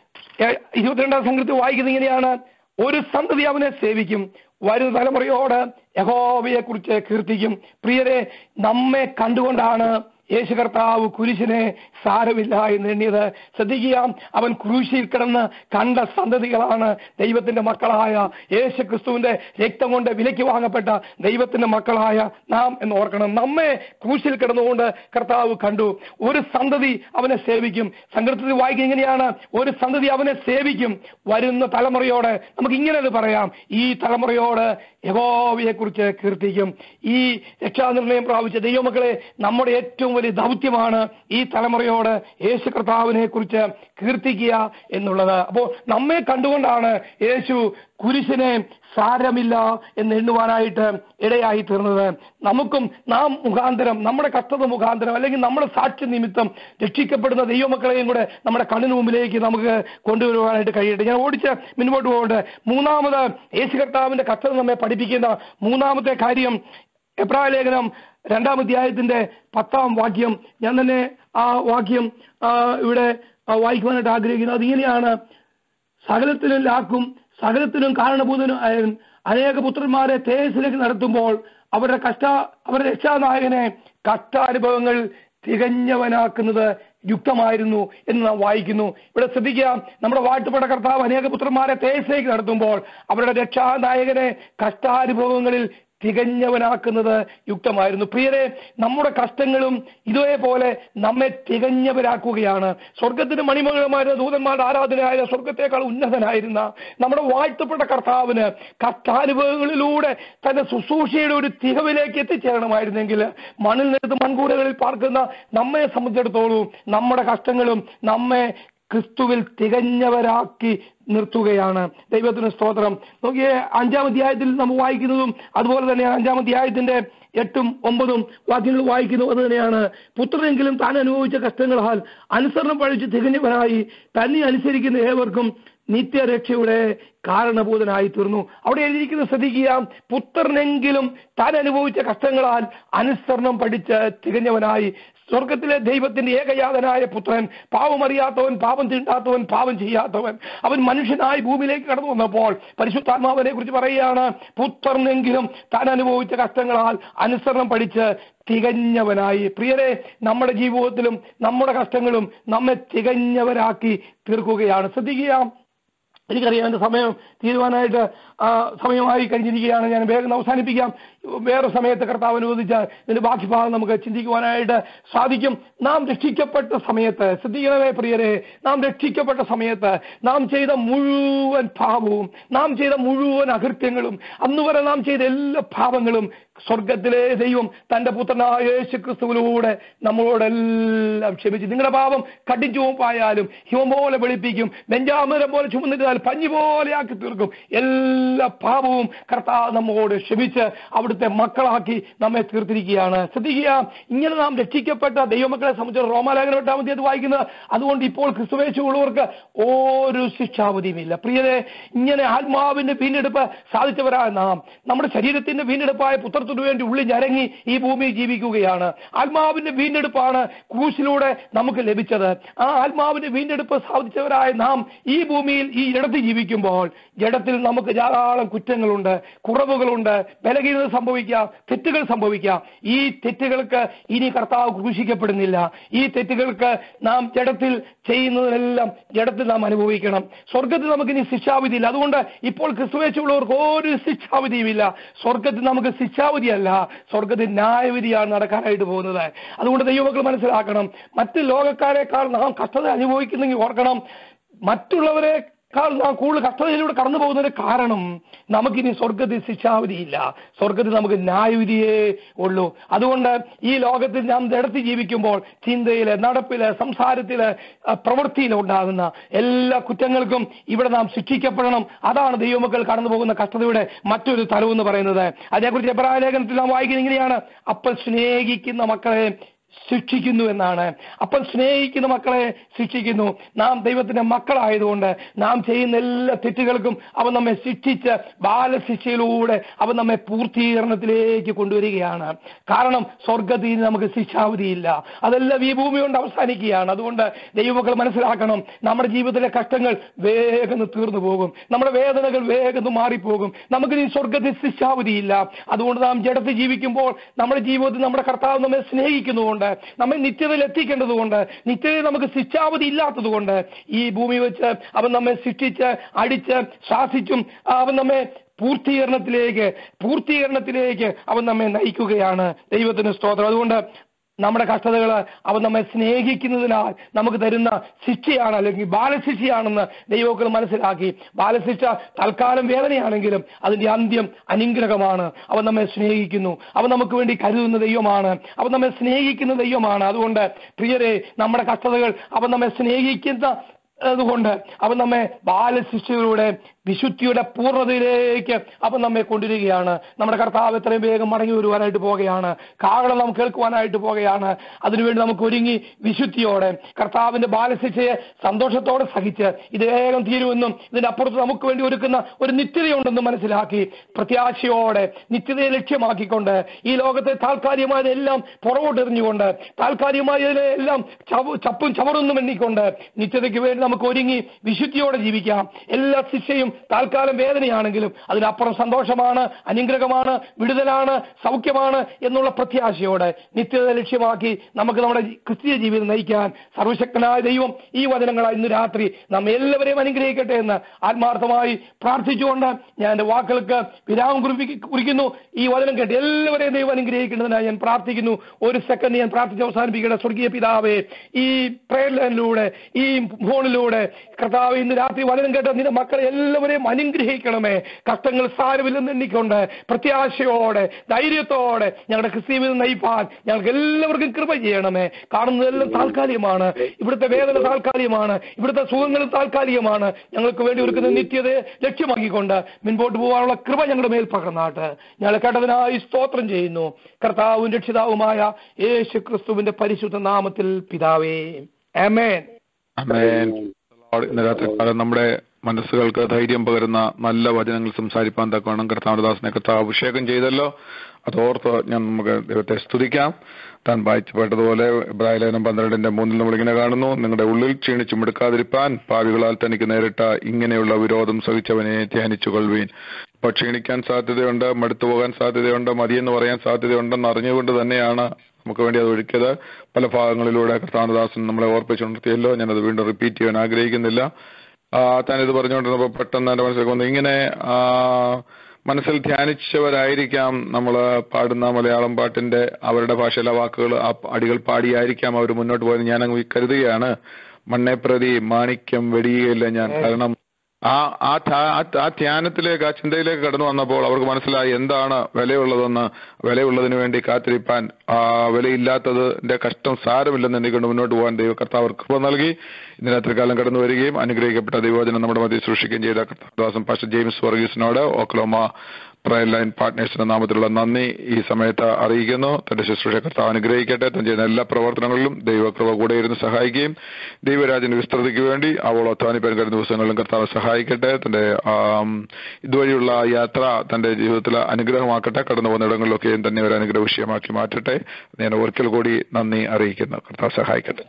ഏ- ഇരുപത്തിരണ്ടാം സംഘത്തിൽ വായിക്കുന്നത് ഇങ്ങനെയാണ് ഒരു സന്തതി അവനെ സേവിക്കും വരും തലമുറയോട് യഹോവയെ കുറിച്ച് കീർത്തിക്കും പ്രിയരെ നമ്മെ കണ്ടുകൊണ്ടാണ് യേശു കർത്താവ് കുരിശിനെ സാരമില്ല എന്ന് എണ്ണിയത് ശ്രദ്ധിക്കുക അവൻ ക്രൂശിൽ കിടന്ന് കണ്ട സന്തതികളാണ് ദൈവത്തിന്റെ മക്കളായ യേശു ക്രിസ്തുവിന്റെ രക്തം കൊണ്ട് വിലയ്ക്ക് വാങ്ങപ്പെട്ട ദൈവത്തിന്റെ മക്കളായ നാം എന്ന് ഓർക്കണം നമ്മെ ക്രൂശിൽ കിടന്നുകൊണ്ട് കർത്താവ് കണ്ടു ഒരു സന്തതി അവനെ സേവിക്കും സങ്കടത്തിൽ വായിക്കുക ഇങ്ങനെയാണ് ഒരു സന്തതി അവനെ സേവിക്കും വരുന്ന തലമുറയോട് നമുക്ക് ഇങ്ങനെ അത് പറയാം ഈ തലമുറയോട് യഹോവയെ കുറിച്ച് കീർത്തിക്കും ഈ രക്ഷാനിർണയം പ്രാപിച്ച ദൈവമക്കളെ നമ്മുടെ ഏറ്റവും വലിയ ദൗത്യമാണ് ഈ തലമുറയോട് യേശു കർത്താവിനെ കുറിച്ച് കീർത്തിക്കുക എന്നുള്ളത് അപ്പോൾ നമ്മെ കണ്ടുകൊണ്ടാണ് യേശു കുരിശിനെ സാരമില്ല എന്ന് എണ്ണുവാനായിട്ട് ഇടയായി തീർന്നത് നമുക്കും നാം മുഖാന്തരം നമ്മുടെ കഷ്ടത മുഖാന്തരം അല്ലെങ്കിൽ നമ്മുടെ സാക്ഷ്യ നിമിത്തം രക്ഷിക്കപ്പെടുന്ന ദൈവമക്കളെയും കൂടെ നമ്മുടെ കണ്ണിന് മുമ്പിലേക്ക് നമുക്ക് കൊണ്ടുവരുവാനായിട്ട് കഴിയട്ടെ ഞാൻ ഓടിച്ച് മുൻപോട്ട് പോകട്ടെ മൂന്നാമത് യേശു കർത്താവിന്റെ കഷ്ടത നമ്മെ പഠിപ്പിക്കുന്ന മൂന്നാമത്തെ കാര്യം എബ്രായ ലേഖനം രണ്ടാം അധ്യായത്തിന്റെ പത്താം വാക്യം ഞാൻ തന്നെ ആ വാക്യം ആ, ഇവിടെ ആ, വായിക്കുവാനായിട്ട് ആഗ്രഹിക്കുന്നത് അതിങ്ങനെയാണ് സകലത്തിലും ലാക്കും സകലത്തിലും കാരണഭൂതനും ആയവൻ അനേക പുത്രന്മാരെ തേജസ്സിലേക്ക് നടത്തുമ്പോൾ അവരുടെ കഷ്ട അവരുടെ രക്ഷാനായകനെ കഷ്ടാനുഭവങ്ങൾ തികഞ്ഞവനാക്കുന്നത് യുക്തമായിരുന്നു എന്ന് നാം വായിക്കുന്നു ഇവിടെ ശ്രദ്ധിക്കുക നമ്മുടെ വാഴ്ത്തപ്പെട്ട കർത്താവ് അനേക പുത്രന്മാരെ തേജസ്സിലേക്ക് നടത്തുമ്പോൾ അവരുടെ രക്ഷാനായകനെ കഷ്ടാനുഭവങ്ങളിൽ തികഞ്ഞവനാക്കുന്നത് യുക്തമായിരുന്നു പ്രിയരെ നമ്മുടെ കഷ്ടങ്ങളും ഇതേപോലെ നമ്മെ തികഞ്ഞവരാക്കുകയാണ് സ്വർഗത്തിന് മണിമകളമായിരുന്ന ദൂതന്മാരുടെ ആരാധനയായ സ്വർഗത്തെക്കാൾ ഉന്നതനായിരുന്ന നമ്മുടെ വാഴ്ത്തപ്പെട്ട കർത്താവിന് കഷ്ടാനുഭവങ്ങളിലൂടെ തന്റെ ശുശ്രൂഷയുടെ ഒരു തികവിലേക്ക് എത്തിച്ചേരണമായിരുന്നെങ്കിൽ മണ്ണിൽ നിന്നെടുത്ത് മൺകൂരകളിൽ പാർക്കുന്ന നമ്മെ സംബന്ധിച്ചിടത്തോളം നമ്മുടെ കഷ്ടങ്ങളും നമ്മെ ക്രിസ്തുവിൽ തികഞ്ഞവരാക്കി നിർത്തുകയാണ് ദൈവത്തിന് സ്തോത്രം നോക്കിയേ അഞ്ചാം അധ്യായത്തിൽ നമ്മൾ വായിക്കുന്നതും അതുപോലെ തന്നെ അഞ്ചാം അധ്യായത്തിന്റെ എട്ടും ഒമ്പതും വാക്യങ്ങൾ വായിക്കുന്നു അത് തന്നെയാണ് പുത്രനെങ്കിലും താൻ അനുഭവിച്ച കഷ്ടങ്ങളാൽ അനുസരണം പഴിച്ച് തികഞ്ഞവനായി തന്നെ അനുസരിക്കുന്ന ഏവർക്കും നിത്യരക്ഷയുടെ കാരണഭൂതനായി തീർന്നു അവിടെ എഴുതിയിരിക്കുന്ന ശ്രദ്ധിക്കുക പുത്രനെങ്കിലും താൻ അനുഭവിച്ച കഷ്ടങ്ങളാൽ അനുസരണം പഠിച്ച് തികഞ്ഞവനായി സ്വർഗത്തിലെ ദൈവത്തിന്റെ ഏകയാതനായ പുത്രൻ പാവമറിയാത്തവൻ പാപം തീണ്ടാത്തവൻ പാപം ചെയ്യാത്തവൻ അവൻ മനുഷ്യനായി ഭൂമിയിലേക്ക് കടന്നു വന്നപ്പോൾ പരിശുദ്ധാത്മാവിനെ കുറിച്ച് പറയുകയാണ് പുത്രനെങ്കിലും താൻ അനുഭവിച്ച കഷ്ടങ്ങളാൽ അനുസരണം പഠിച്ച് തികഞ്ഞവനായി പ്രിയരെ നമ്മുടെ ജീവിതത്തിലും നമ്മുടെ കഷ്ടങ്ങളും നമ്മെ തികഞ്ഞവരാക്കി തീർക്കുകയാണ് ശ്രദ്ധിക്കുക എനിക്കറിയാം എൻ്റെ സമയം തീരുവാനായിട്ട് ആ, സമയമായി കഴിഞ്ഞിരിക്കുകയാണ് ഞാൻ വേഗം അവസാനിപ്പിക്കാം വേറെ സമയത്ത് കർത്താവ് അനുവദിച്ചാൽ ഇതിന്റെ ബാക്കി ഭാഗം നമുക്ക് ചിന്തിക്കുവാനായിട്ട് സാധിക്കും നാം രക്ഷിക്കപ്പെട്ട സമയത്ത് ശ്രദ്ധിക്കണമേ പ്രിയരെ നാം രക്ഷിക്കപ്പെട്ട സമയത്ത് നാം ചെയ്ത മുഴുവൻ പാപവും നാം ചെയ്ത മുഴുവൻ അകൃത്യങ്ങളും അന്ന് വരെ നാം ചെയ്ത എല്ലാ പാപങ്ങളും സ്വർഗത്തിലെ ദൈവം തന്റെ പുത്രനായ യേശു ക്രിസ്തുവിലൂടെ നമ്മളോടെല്ലാം ക്ഷമിച്ചു നിങ്ങളുടെ പാപം കടിച്ചുവപ്പായാലും ഹിമം പോലെ വെളുപ്പിക്കും ബെഞ്ചാമരം പോലെ ചുമന്നിട്ടാൽ പഞ്ഞി പോലെ ആക്കി തീർക്കും എല്ലാ പാപവും കർത്താവ് നമ്മോട് ക്ഷമിച്ച് അവിടുത്തെ മക്കളാക്കി നമ്മെ തീർത്തിരിക്കുകയാണ് ശ്രദ്ധിക്കുക ഇങ്ങനെ നാം രക്ഷിക്കപ്പെട്ട ദൈവമക്കളെ സംബന്ധിച്ച് റോമാലേഖനം എട്ടാം മതി അത് വായിക്കുന്നത് അതുകൊണ്ട് ഇപ്പോൾ ക്രിസ്തുവേശുള്ളവർക്ക് ഒരു ശിക്ഷാവധിയുമില്ല പ്രിയരെ ഇങ്ങനെ ആത്മാവിന്റെ വീണ്ടെടുപ്പ് സാധിച്ചവരായ നാം നമ്മുടെ ശരീരത്തിന്റെ വീണ്ടെടുപ്പായ പുത്രത്തിനു വേണ്ടി ഉള്ളിൽ ഞരങ്ങി ഈ ഭൂമിയിൽ ജീവിക്കുകയാണ് ആത്മാവിന്റെ വീണ്ടെടുപ്പാണ് ക്രൂശിലൂടെ നമുക്ക് ലഭിച്ചത് ആ ആത്മാവിന്റെ വീണ്ടെടുപ്പ് സാധിച്ചവരായ നാം ഈ ഭൂമിയിൽ ഈ ഇടത്ത് ജീവിക്കുമ്പോൾ ജഡത്തിൽ നമുക്ക് ധാരാളം കുറ്റങ്ങളുണ്ട് കുറവുകളുണ്ട് ബലഹീനത സംഭവിക്കാം തെറ്റുകൾ സംഭവിക്കാം ഈ തെറ്റുകൾക്ക് ഇനി കർത്താവ് ക്രൂശിക്കപ്പെടുന്നില്ല ഈ തെറ്റുകൾക്ക് നാം ജഡത്തിൽ ചെയ്യുന്നതിനെല്ലാം ജഡത്തിൽ നാം അനുഭവിക്കണം സ്വർഗത്തിൽ നമുക്ക് ഇനി ശിക്ഷാവിധിയില്ല അതുകൊണ്ട് ഇപ്പോൾ ക്രിസ്തുവേച്ചുള്ളവർക്ക് ഒരു ശിക്ഷാവിധിയുമില്ല സ്വർഗത്തിൽ നമുക്ക് ശിക്ഷാവിധിയല്ല സ്വർഗത്തിൽ ന്യായവിധിയാണ് നടക്കാനായിട്ട് പോകുന്നത് അതുകൊണ്ട് ദൈവമക്കൾ മനസ്സിലാക്കണം മറ്റ് ലോകക്കാരെക്കാൾ നാം കഷ്ടത അനുഭവിക്കുന്നെങ്കിൽ ഓർക്കണം മറ്റുള്ളവരെ ക്കാൾ നാം കൂടുതൽ കഷ്ടതയിലൂടെ കടന്നു പോകുന്നതിന് കാരണം നമുക്കിനി സ്വർഗത്തിൽ ശിക്ഷാവിധിയില്ല സ്വർഗത്തിൽ നമുക്ക് ന്യായവിധിയേ ഉള്ളൂ അതുകൊണ്ട് ഈ ലോകത്തിൽ നാം നടത്തി ജീവിക്കുമ്പോൾ ചിന്തയില് നടപ്പില് സംസാരത്തില് ആ, പ്രവൃത്തിയില് ഉണ്ടാകുന്ന എല്ലാ കുറ്റങ്ങൾക്കും ഇവിടെ നാം ശിക്ഷിക്കപ്പെടണം അതാണ് ദൈവമക്കൾ കടന്നു പോകുന്ന കഷ്ടതയുടെ മറ്റൊരു തലവെന്ന് പറയുന്നത് അതേക്കുറിച്ച് എബ്രായ ലേഖനത്തിൽ നാം വായിക്കുന്നത് ഇങ്ങനെയാണ് അപ്പം സ്നേഹിക്കുന്ന മക്കളെ ശിക്ഷിക്കുന്നു എന്നാണ് അപ്പം സ്നേഹിക്കുന്ന മക്കളെ ശിക്ഷിക്കുന്നു നാം ദൈവത്തിന്റെ മക്കളായതുകൊണ്ട് നാം ചെയ്യുന്ന എല്ലാ തെറ്റുകൾക്കും അവൻ നമ്മെ ശിക്ഷിച്ച് ബാലശിക്ഷയിലൂടെ അവൻ നമ്മെ പൂർത്തീകരണത്തിലേക്ക് കൊണ്ടുവരികയാണ് കാരണം സ്വർഗത്തിൽ നമുക്ക് ശിക്ഷാവധിയില്ല അതെല്ലാം ഈ ഭൂമി കൊണ്ട് അവസാനിക്കുകയാണ് അതുകൊണ്ട് ദൈവമക്കൾ മനസ്സിലാക്കണം നമ്മുടെ ജീവിതത്തിലെ കഷ്ടങ്ങൾ വേഗം തീർന്നു പോകും നമ്മുടെ വേദനകൾ വേഗം മാറിപ്പോകും നമുക്ക് ഇനി സ്വർഗത്തിൽ ശിക്ഷാവധിയില്ല അതുകൊണ്ട് നാം ജഡത്തിൽ ജീവിക്കുമ്പോൾ നമ്മുടെ ജീവിതത്തിൽ നമ്മുടെ കർത്താവ് നമ്മെ സ്നേഹിക്കുന്നുകൊണ്ട് നമ്മെ നിത്യതയിൽ എത്തിക്കേണ്ടതുകൊണ്ട് നിത്യതയിൽ നമുക്ക് ശിക്ഷാവധി ഇല്ലാത്തതുകൊണ്ട് ഈ ഭൂമി വെച്ച് അവൻ നമ്മെ ശിക്ഷിച്ച് അടിച്ച് ശാസിച്ചും അവൻ നമ്മെ പൂർത്തീകരണത്തിലേക്ക് പൂർത്തീകരണത്തിലേക്ക് അവൻ നമ്മെ നയിക്കുകയാണ് ദൈവത്തിന് സ്തോത്രം അതുകൊണ്ട് നമ്മുടെ കഷ്ടതകൾ അവൻ നമ്മെ സ്നേഹിക്കുന്നതിനാൽ നമുക്ക് തരുന്ന ശിക്ഷയാണ് അല്ലെങ്കിൽ ബാലശിക്ഷയാണെന്ന് ദൈവമക്കൾ മനസ്സിലാക്കി ബാലശിക്ഷ തൽക്കാലം വേദനയാണെങ്കിലും അതിന്റെ അന്ത്യം അനുഗ്രഹമാണ് അവൻ നമ്മെ സ്നേഹിക്കുന്നു അവൻ നമുക്ക് വേണ്ടി കരുതുന്ന ദൈവമാണ് അവൻ നമ്മെ സ്നേഹിക്കുന്ന ദൈവമാണ് അതുകൊണ്ട് പ്രിയരെ നമ്മുടെ കഷ്ടതകൾ അവൻ നമ്മെ സ്നേഹിക്കുന്ന അതുകൊണ്ട് അവൻ നമ്മെ ബാലശിക്ഷയിലൂടെ വിശുദ്ധിയുടെ പൂർണ്ണതയിലേക്ക് അവൻ നമ്മെ കൊണ്ടുവരികയാണ് നമ്മുടെ കർത്താവ് എത്രയും വേഗം മടങ്ങി വരുവാനായിട്ട് പോവുകയാണ് കാഹളം നാം കേൾക്കുവാനായിട്ട് പോവുകയാണ് അതിനുവേണ്ടി നമുക്ക് ഒരുങ്ങി വിശുദ്ധിയോടെ കർത്താവിന്റെ ബാലശിക്ഷയെ സന്തോഷത്തോടെ സഹിച്ച് ഇത് വേഗം തീരുമെന്നും ഇതിന്റെ അപ്പുറത്ത് നമുക്ക് വേണ്ടി ഒരുക്കുന്ന ഒരു നിത്യതയുണ്ടെന്നും മനസ്സിലാക്കി പ്രത്യാശയോടെ നിത്യതയെ ലക്ഷ്യമാക്കിക്കൊണ്ട് ഈ ലോകത്തെ താൽക്കാലികമായതെല്ലാം പുറകോട്ടെറിഞ്ഞുകൊണ്ട് താൽക്കാലികമായതിനെല്ലാം ചവ- ചപ്പും ചവറൊന്നും എണ്ണിക്കൊണ്ട് നിത്യതയ്ക്ക് വേണ്ടി നമുക്ക് ഒരുങ്ങി വിശുദ്ധിയോടെ ജീവിക്കാം എല്ലാ ശിക്ഷയും താൽക്കാലം വേദനയാണെങ്കിലും അതിനപ്പുറം സന്തോഷമാണ് അനുഗ്രഹമാണ് വിടുതലാണ് സൗഖ്യമാണ് എന്നുള്ള പ്രത്യാശയോടെ നിത്യത ലക്ഷ്യമാക്കി നമുക്ക് നമ്മുടെ ക്രിസ്തീയ ജീവിതം നയിക്കാൻ സർവശക്തനായ ദൈവം ഈ വചനങ്ങളായി ഇന്ന് രാത്രി നാം എല്ലാവരെയും അനുഗ്രഹിക്കട്ടെ എന്ന് ആത്മാർത്ഥമായി പ്രാർത്ഥിച്ചുകൊണ്ട് ഞാൻ എൻ്റെ വാക്കുകൾക്ക് വിരാമം കുറിപ്പി- കുറിക്കുന്നു ഈ വചനം കേട്ട് എല്ലാവരെയും ദൈവം അനുഗ്രഹിക്കുന്നതിനായി ഞാൻ പ്രാർത്ഥിക്കുന്നു ഒരു സെക്കൻഡ് ഞാൻ പ്രാർത്ഥിച്ച് അവസാനിപ്പിക്കട്ടെ സ്വർഗീയ പിതാവേ ഈ പ്രയർ ലൈനിലൂടെ ഈ ഫോണിലൂടെ കർത്താവ് ഇന്ന് രാത്രി വചനം കേട്ട നിന്റെ മക്കളെ എല്ലാവരെയും അനുഗ്രഹിക്കണമേ കഷ്ടങ്ങൾ സാരമില്ലെന്ന് എണ്ണിക്കൊണ്ട് പ്രത്യാശയോടെ ധൈര്യത്തോടെ ഞങ്ങളുടെ ക്രിസ്തീവിൽ നയിപ്പാൻ ഞങ്ങൾക്ക് എല്ലാവർക്കും കൃപ ചെയ്യണമേ കാണുന്നതെല്ലാം താൽക്കാലികമാണ് ഇവിടുത്തെ വേദന താൽക്കാലികമാണ് ഇവിടുത്തെ സുഖങ്ങളും താൽക്കാലികമാണ് ഞങ്ങൾക്ക് വേണ്ടി ഒരുക്കുന്ന നിത്യതയെ ലക്ഷ്യമാക്കിക്കൊണ്ട് മുൻപോട്ട് പോകാനുള്ള കൃപ ഞങ്ങളുടെ മേൽ പകർന്നാട്ട് ഞങ്ങൾ കേട്ടതിനായി സ്തോത്രം ചെയ്യുന്നു കർത്താവും രക്ഷിതാവുമായ യേശു ക്രിസ്തുവിന്റെ പരിശുദ്ധ നാമത്തിൽ പിതാവേ ആമേൻ ആമേൻ. ലോർഡ്, ഇന്ന് രാത്രി കാലം നമ്മുടെ മനസ്സുകൾക്ക് ധൈര്യം പകരുന്ന നല്ല വചനങ്ങൾ സംസാരിപ്പാൻ തക്കവണ്ണം കർത്താവദാസിനെ കർത്താവ് അഭിഷേകം ചെയ്തല്ലോ അതോർത്ത് ഞാൻ നമുക്ക് ദൈവത്തെ സ്തുതിക്കാം താൻ വായിച്ചപ്പെട്ടതുപോലെ ഇബ്രാഹിലേനം പന്ത്രണ്ടിന്റെ മൂന്നിൽ നമ്മളിങ്ങനെ കാണുന്നു നിങ്ങളുടെ ഉള്ളിൽ ക്ഷീണിച്ചു മിടുക്കാതിരിപ്പാൻ പാവികളാൽ തനിക്ക് നേരിട്ട ഇങ്ങനെയുള്ള വിരോധം സഹിച്ചവനെ ധ്യാനിച്ചു കൊള്ളുവീൻ ഇപ്പൊ ക്ഷീണിക്കാൻ സാധ്യതയുണ്ട് മടുത്തു പോകാൻ സാധ്യതയുണ്ട് മതിയെന്ന് പറയാൻ സാധ്യതയുണ്ടെന്ന് അറിഞ്ഞുകൊണ്ട് തന്നെയാണ് നമുക്ക് വേണ്ടി അത് ഒഴുക്കിയത് പല ഭാഗങ്ങളിലൂടെ കർത്താനദാസൻ നമ്മളെ ഓർപ്പിച്ചുണർത്തിയല്ലോ ഞാനത് വീണ്ടും റിപ്പീറ്റ് ചെയ്യാൻ ആഗ്രഹിക്കുന്നില്ല ആ, താൻ ഇത് പറഞ്ഞുകൊണ്ടിരുന്നപ്പോൾ പെട്ടെന്ന് എന്റെ മനസ്സിലേക്ക് വന്നു ഇങ്ങനെ ആ, മനസ്സിൽ ധ്യാനിച്ചവരായിരിക്കാം നമ്മൾ പാടുന്ന മലയാളം പാട്ടിന്റെ അവരുടെ ഭാഷയിലെ വാക്കുകൾ ആ അടികൾ പാടിയായിരിക്കാം അവർ മുന്നോട്ട് പോയത് ഞാൻ അങ്ങ് കരുതുകയാണ് മണ്ണെ പ്രതി മാണിക്യം വെടിയുകയില്ല ഞാൻ കാരണം ആ ആ ധ്യാ- ആ- ആ ധ്യാനത്തിലേക്ക് ആ ചിന്തയിലേക്ക് കടന്നു വന്നപ്പോൾ അവർക്ക് മനസ്സിലായി എന്താണ് വിലയുള്ളതെന്ന് വിലയുള്ളതിന് വേണ്ടി കാത്തിരിപ്പാൻ ആ വിലയില്ലാത്തതിന്റെ കഷ്ടം സാരമില്ലെന്ന് എണ്ണിക്കൊണ്ട് മുന്നോട്ട് പോകാൻ ദൈവ കർത്താവ് അവർക്ക് കൃപ നൽകി ഇന്ന് രാത്രികാലം കടന്നു വരികയും അനുഗ്രഹിക്കപ്പെട്ട ദൈവവചനം നമ്മുടെ മധ്യ സൃഷ്ടിക്കുകയും ചെയ്ത കർത്താദാസം പാസ്റ്റർ ജെയിംസ് വർഗീസിനോട് ഓക്ലോമ പ്രയർ ലൈൻ പാർട്ട്നേഴ്സിന്റെ നാമത്തിലുള്ള നന്ദി ഈ സമയത്ത് അറിയിക്കുന്നു തന്റെ ശുശ്രൂഷ കർത്താവ് അനുഗ്രഹിക്കട്ടെ താൻ ചെയ്യുന്ന എല്ലാ പ്രവർത്തനങ്ങളിലും ദൈവകൃപ കൂടെ ഇരുന്ന് സഹായിക്കുകയും ദൈവരാജന്റെ വിസ്തൃതിക്ക് വേണ്ടി അവൾ അധ്വാനിപ്പാൻ വരുന്ന ദിവസങ്ങളിലും കർത്താവ് സഹായിക്കട്ടെ തന്റെ ആം, ഇതുവഴിയുള്ള യാത്ര തന്റെ ജീവിതത്തിൽ അനുഗ്രഹമാക്കട്ടെ കടന്നു പോകുന്ന ഇടങ്ങളിലൊക്കെയും തന്നെ ഒരു അനുഗ്രഹ വിഷയമാക്കി മാറ്റട്ടെ ഞാൻ ഒരിക്കൽ കൂടി നന്ദി അറിയിക്കുന്നു കർത്താവ് സഹായിക്കട്ടെ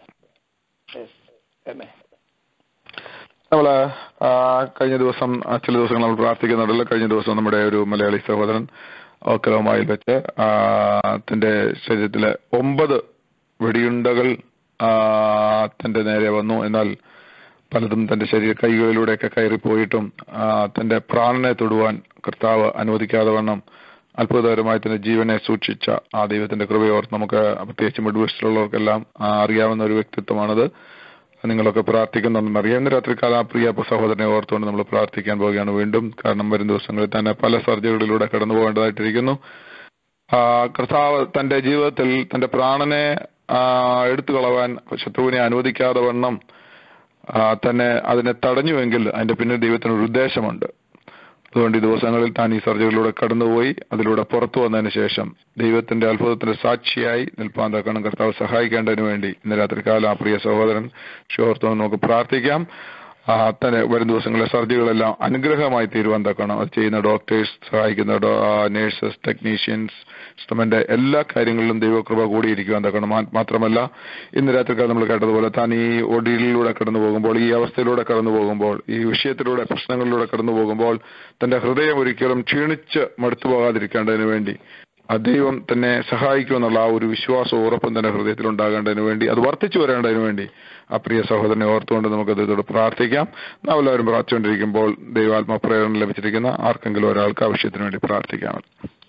നമ്മള് ആ, കഴിഞ്ഞ ദിവസം ആ, ചില ദിവസങ്ങൾ നമ്മൾ പ്രാർത്ഥിക്കുന്നുണ്ടല്ലോ കഴിഞ്ഞ ദിവസം നമ്മുടെ ഒരു മലയാളി സഹോദരൻ ഓക്കലോമായിൽ വെച്ച് ആ, തന്റെ ശരീരത്തിലെ ഒമ്പത് വെടിയുണ്ടകൾ ആ, തന്റെ നേരെ വന്നു എന്നാൽ പലതും തന്റെ ശരീര കൈകളിലൂടെയൊക്കെ കയറിപ്പോയിട്ടും ആ, തന്റെ പ്രാണനെ തൊടുവാൻ കർത്താവ് അനുവദിക്കാതെ വണ്ണം അത്ഭുതകരമായി തന്നെ ജീവനെ സൂക്ഷിച്ച ആ ദൈവത്തിന്റെ കൃപയോർത്ത് നമുക്ക് പ്രത്യേകിച്ച് മിഡ്വെസ്റ്റിലുള്ളവർക്കെല്ലാം ആ, അറിയാവുന്ന ഒരു വ്യക്തിത്വമാണത് നിങ്ങളൊക്കെ പ്രാർത്ഥിക്കുന്നുണ്ടെന്ന് അറിയാം ഇന്ന് രാത്രികാലം ആ പ്രിയ സഹോദരനെ ഓർത്തുകൊണ്ട് നമ്മൾ പ്രാർത്ഥിക്കാൻ പോവുകയാണ് വീണ്ടും കാരണം വരും ദിവസങ്ങളിൽ തന്നെ പല സർജറികളിലൂടെ കടന്നു പോകേണ്ടതായിട്ടിരിക്കുന്നു ആ, കർത്താവ് തന്റെ ജീവിതത്തിൽ തന്റെ പ്രാണനെ ആ, എടുത്തു കളവാൻ ശത്രുവിനെ അനുവദിക്കാതെ വണ്ണം ആ, തന്നെ അതിനെ തടഞ്ഞുവെങ്കിൽ അതിന്റെ പിന്നിൽ ദൈവത്തിന് ഒരു ഉദ്ദേശമുണ്ട് അതുകൊണ്ട് ഈ ദിവസങ്ങളിൽ താൻ ഈ സർജറിയിലൂടെ കടന്നുപോയി അതിലൂടെ പുറത്തു വന്നതിന് ശേഷം ദൈവത്തിന്റെ അത്ഭുതത്തിന്റെ സാക്ഷിയായി നിൽപ്പാൻ തക്കണം കർത്താവ് സഹായിക്കേണ്ടതിന് വേണ്ടി ഇന്ന് രാത്രികാലം ആ പ്രിയ സഹോദരൻ ഷോർത്തോം നമുക്ക് പ്രാർത്ഥിക്കാം ആ, തന്നെ വരും ദിവസങ്ങളിലെ സർജറികളെല്ലാം അനുഗ്രഹമായി തീരുവാൻ തക്കണം അത് ചെയ്യുന്ന ഡോക്ടേഴ്സ് സഹായിക്കുന്ന നേഴ്സസ് ടെക്നീഷ്യൻസ് ഇൻസ്ട്രുമെന്റ് എല്ലാ കാര്യങ്ങളിലും ദൈവകൃപ കൂടിയിരിക്കുവാൻ തക്കണം മാ- മാത്രമല്ല ഇന്ന് രാത്രിക്കാലം നമ്മൾ കേട്ടതുപോലെ താൻ ഈ ഒടിയിലൂടെ കടന്നു പോകുമ്പോൾ ഈ അവസ്ഥയിലൂടെ കടന്നു പോകുമ്പോൾ ഈ വിഷയത്തിലൂടെ പ്രശ്നങ്ങളിലൂടെ കടന്നു പോകുമ്പോൾ തന്റെ ഹൃദയം ഒരിക്കലും ക്ഷീണിച്ച് മടുത്തു പോകാതിരിക്കേണ്ടതിന് വേണ്ടി ആ ദൈവം തന്നെ സഹായിക്കുമെന്നുള്ള ആ ഒരു വിശ്വാസവും ഉറപ്പും തന്നെ ഹൃദയത്തിൽ ഉണ്ടാകേണ്ടതിന് വേണ്ടി അത് വർദ്ധിച്ചു വരേണ്ടതിന് വേണ്ടി ആ പ്രിയ സഹോദരനെ ഓർത്തുകൊണ്ട് നമുക്ക് ദൈവത്തോട് പ്രാർത്ഥിക്കാം നാം എല്ലാവരും പ്രാർത്ഥിച്ചുകൊണ്ടിരിക്കുമ്പോൾ ദൈവാത്മ പ്രേരണ ലഭിച്ചിരിക്കുന്ന ആർക്കെങ്കിലും ഒരാൾക്ക് ആ വിഷയത്തിന് വേണ്ടി പ്രാർത്ഥിക്കാം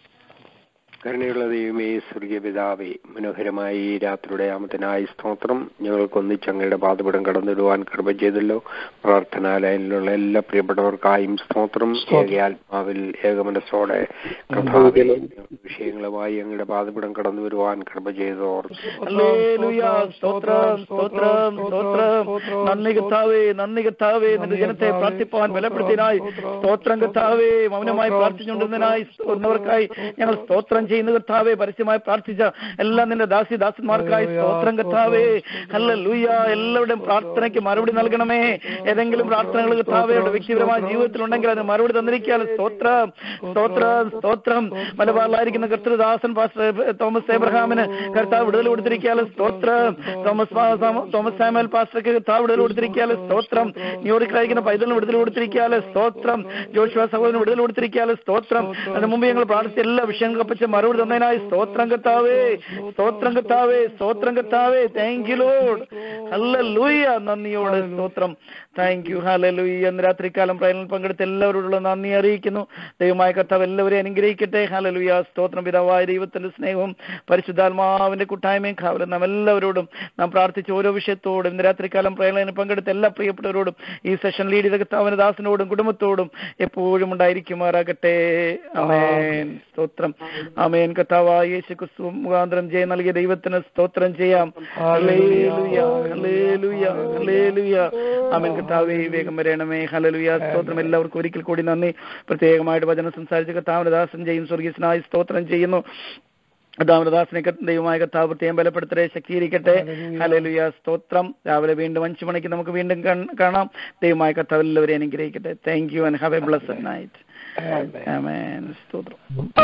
കരുണയുള്ള ദൈവമേ സ്വർഗീയ പിതാവേ മനോഹരമായ ഈ രാത്രിയുടെ ആമത്തിനായി സ്തോത്രം ഞങ്ങൾക്ക് ഒന്നിച്ച് അങ്ങയുടെ പാതപടം കടന്നിടുവാൻ കൃപ ചെയ്തല്ലോ പ്രാർത്ഥനാലയനിലുള്ള എല്ലാ പ്രിയപ്പെട്ടവർക്കായും സ്തോത്രം ഏകയാത്മാവിൽ ഏകമനസ്സോടെ കർത്താവേ, വിഷയങ്ങളുമായി അങ്ങയുടെ പാതപടം കടന്നു വരുവാൻ കൃപ ചെയ്തോർ ഹല്ലേലൂയ. സ്തോത്രം സ്തോത്രം സ്തോത്രം നന്ദി കർത്താവേ നന്ദി കർത്താവേ നിന്റെ ജനത്തെ പ്രാർത്ഥിപ്പാൻ ബലപ്പെടുത്തിയതിനായി സ്തോത്രം കർത്താവേ മൗനമായി പ്രാർത്ഥിച്ചുകൊണ്ടിരുന്നതിനായി വന്നവർക്കായി ഞങ്ങൾ സ്തോത്രം ചെയ്യുന്ന കർത്താവെ പരസ്യമായി പ്രാർത്ഥിച്ച എല്ലാ നിന്റെ ദാസി ദാസന്മാർക്കായി സ്തോത്രം കർത്താവേ അല്ല ലൂയ എല്ലാവരുടെയും പ്രാർത്ഥനയ്ക്ക് മറുപടി നൽകണമേ ഏതെങ്കിലും പ്രാർത്ഥനകൾ കർത്താവയുടെ വ്യക്തിപരമായ ജീവിതത്തിൽ ഉണ്ടെങ്കിൽ അതിന് മറുപടി തന്നിരിക്കാൻ സ്തോത്രം സ്തോത്രം സ്തോത്രം മലബാറിലായിരിക്കുന്ന കർത്തൃദാസൻ പാസ്റ്റർ തോമസ് എബ്രഹാമിന് കർത്താവ് വിടുതൽ കൊടുത്തിരിക്കാൻ സ്തോത്രം തോമസ് പാ- തോമ- തോമസ് സാമുവൽ പാസ്റ്റർക്ക് കർത്താവ് വിടുതൽ കൊടുത്തിരിക്കാൻ സ്തോത്രം ന്യൂയോർക്കിലായിരിക്കുന്ന പൈതലിന് വിടുതൽ കൊടുത്തിരിക്കാൻ സ്തോത്രം ജോഷുവ സഹോദരന് വിടുതൽ കൊടുത്തിരിക്കാൻ സ്തോത്രം അതിന് മുമ്പ് ഞങ്ങൾ പ്രാർത്ഥിച്ച എല്ലാ വിഷയങ്ങളും കപ്പിച്ച് മറുപടി തന്നതിനായി സ്തോത്രം കത്താവേ സ്തോത്രം കത്താവേ സ്തോത്രം കത്താവേ താങ്ക് യു ലോഡ് ഹല്ലേലൂയ നന്ദിയോട് സ്തോത്രം താങ്ക് യു ഹല്ലേലൂയ ഇന്ന് രാത്രികാലം പ്രയത്നം പങ്കെടുത്ത എല്ലാവരോടുള്ള നന്ദി അറിയിക്കുന്നു ദൈവമായ കർത്താവ് എല്ലാവരെയും അനുഗ്രഹിക്കട്ടെ ഹല്ലേലൂയ സ്തോത്രം പിതാവായ ദൈവത്തിന്റെ സ്നേഹവും പരിശുദ്ധാത്മാവിന്റെ കൂട്ടായ്മയും കാവലും നാം എല്ലാവരോടും നാം പ്രാർത്ഥിച്ച ഓരോ വിഷയത്തോടും ഇന്ന് രാത്രികാലം പ്രയത്നം പങ്കെടുത്ത എല്ലാ പ്രിയപ്പെട്ടവരോടും ഈ സെഷൻ ലീഡ് ചെയ്ത കർത്താവിന്റെ ദാസനോടും കുടുംബത്തോടും എപ്പോഴും ഉണ്ടായിരിക്കുമാറാകട്ടെ അമേൻ സ്തോത്രം അമേൻ കർത്താവായ യേശു ക്രിസ്തു മുഖാന്തരം ജയ നൽകിയ ദൈവത്തിന് സ്തോത്രം ചെയ്യാം ഹല്ലേലൂയ ഹല്ലേലൂയ ഹല്ലേലൂയ അമേൻ കർത്താവേ വേഗം വരണമേ ഹല്ലേലൂയ സ്തോത്രം എല്ലാവർക്കും ഒരിക്കൽ കൂടി നന്ദി പ്രത്യേകമായിട്ട് വചനം സംസാരിച്ച കർത്താവിന്റെ ദാസൻ ചെയ്യും സ്വർഗീയനായി സ്തോത്രം ചെയ്യുന്നു ദാമനദാസിനെ ദൈവമായ കർത്താവ് പ്രത്യേകം ബലപ്പെടുത്തരെ ശക്തീകരിക്കട്ടെ ഹല്ലേലൂയ സ്തോത്രം രാവിലെ വീണ്ടും അഞ്ചു മണിക്ക് നമുക്ക് വീണ്ടും കൺ- കാണാം ദൈവമായ കർത്താവ് എല്ലാവരെയും അനുഗ്രഹിക്കട്ടെ thank you and have a blessed night amen സ്തോത്രം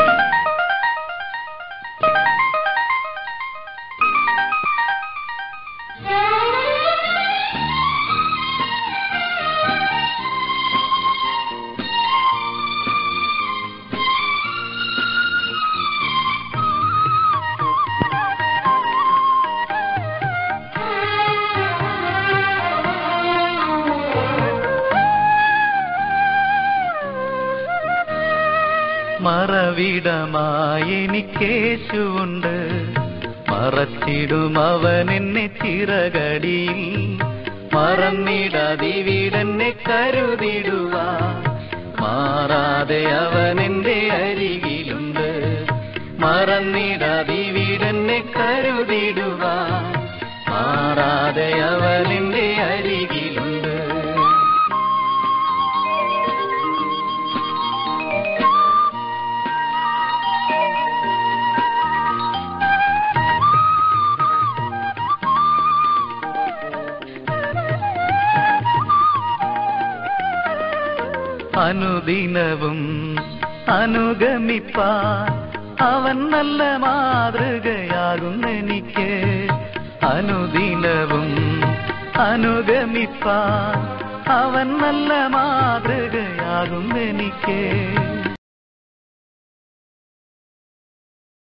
മറവിടമായി എനിക്കേശുണ്ട് മറച്ചിടും അവൻ എന്നെ ചിറകടിയിൽ മറന്നിടാതിവിടെന്നെ കരുതിടുവാ മാറാതെ അവൻ എന്റെ അരികിലുണ്ട് മറന്നിടാതിവിടെന്നെ കരുതിടുവാ മാറാതെ അവൻ എന്റെ അരികിലുണ്ട് അനുദിനവും അനുഗമിപ്പാൻ അവൻ നല്ല മാതൃകയാകുന്നെനിക്ക് അനുദിനവും അനുഗമിപ്പാൻ അവൻ നല്ല മാതൃകയാകുന്നെനിക്ക്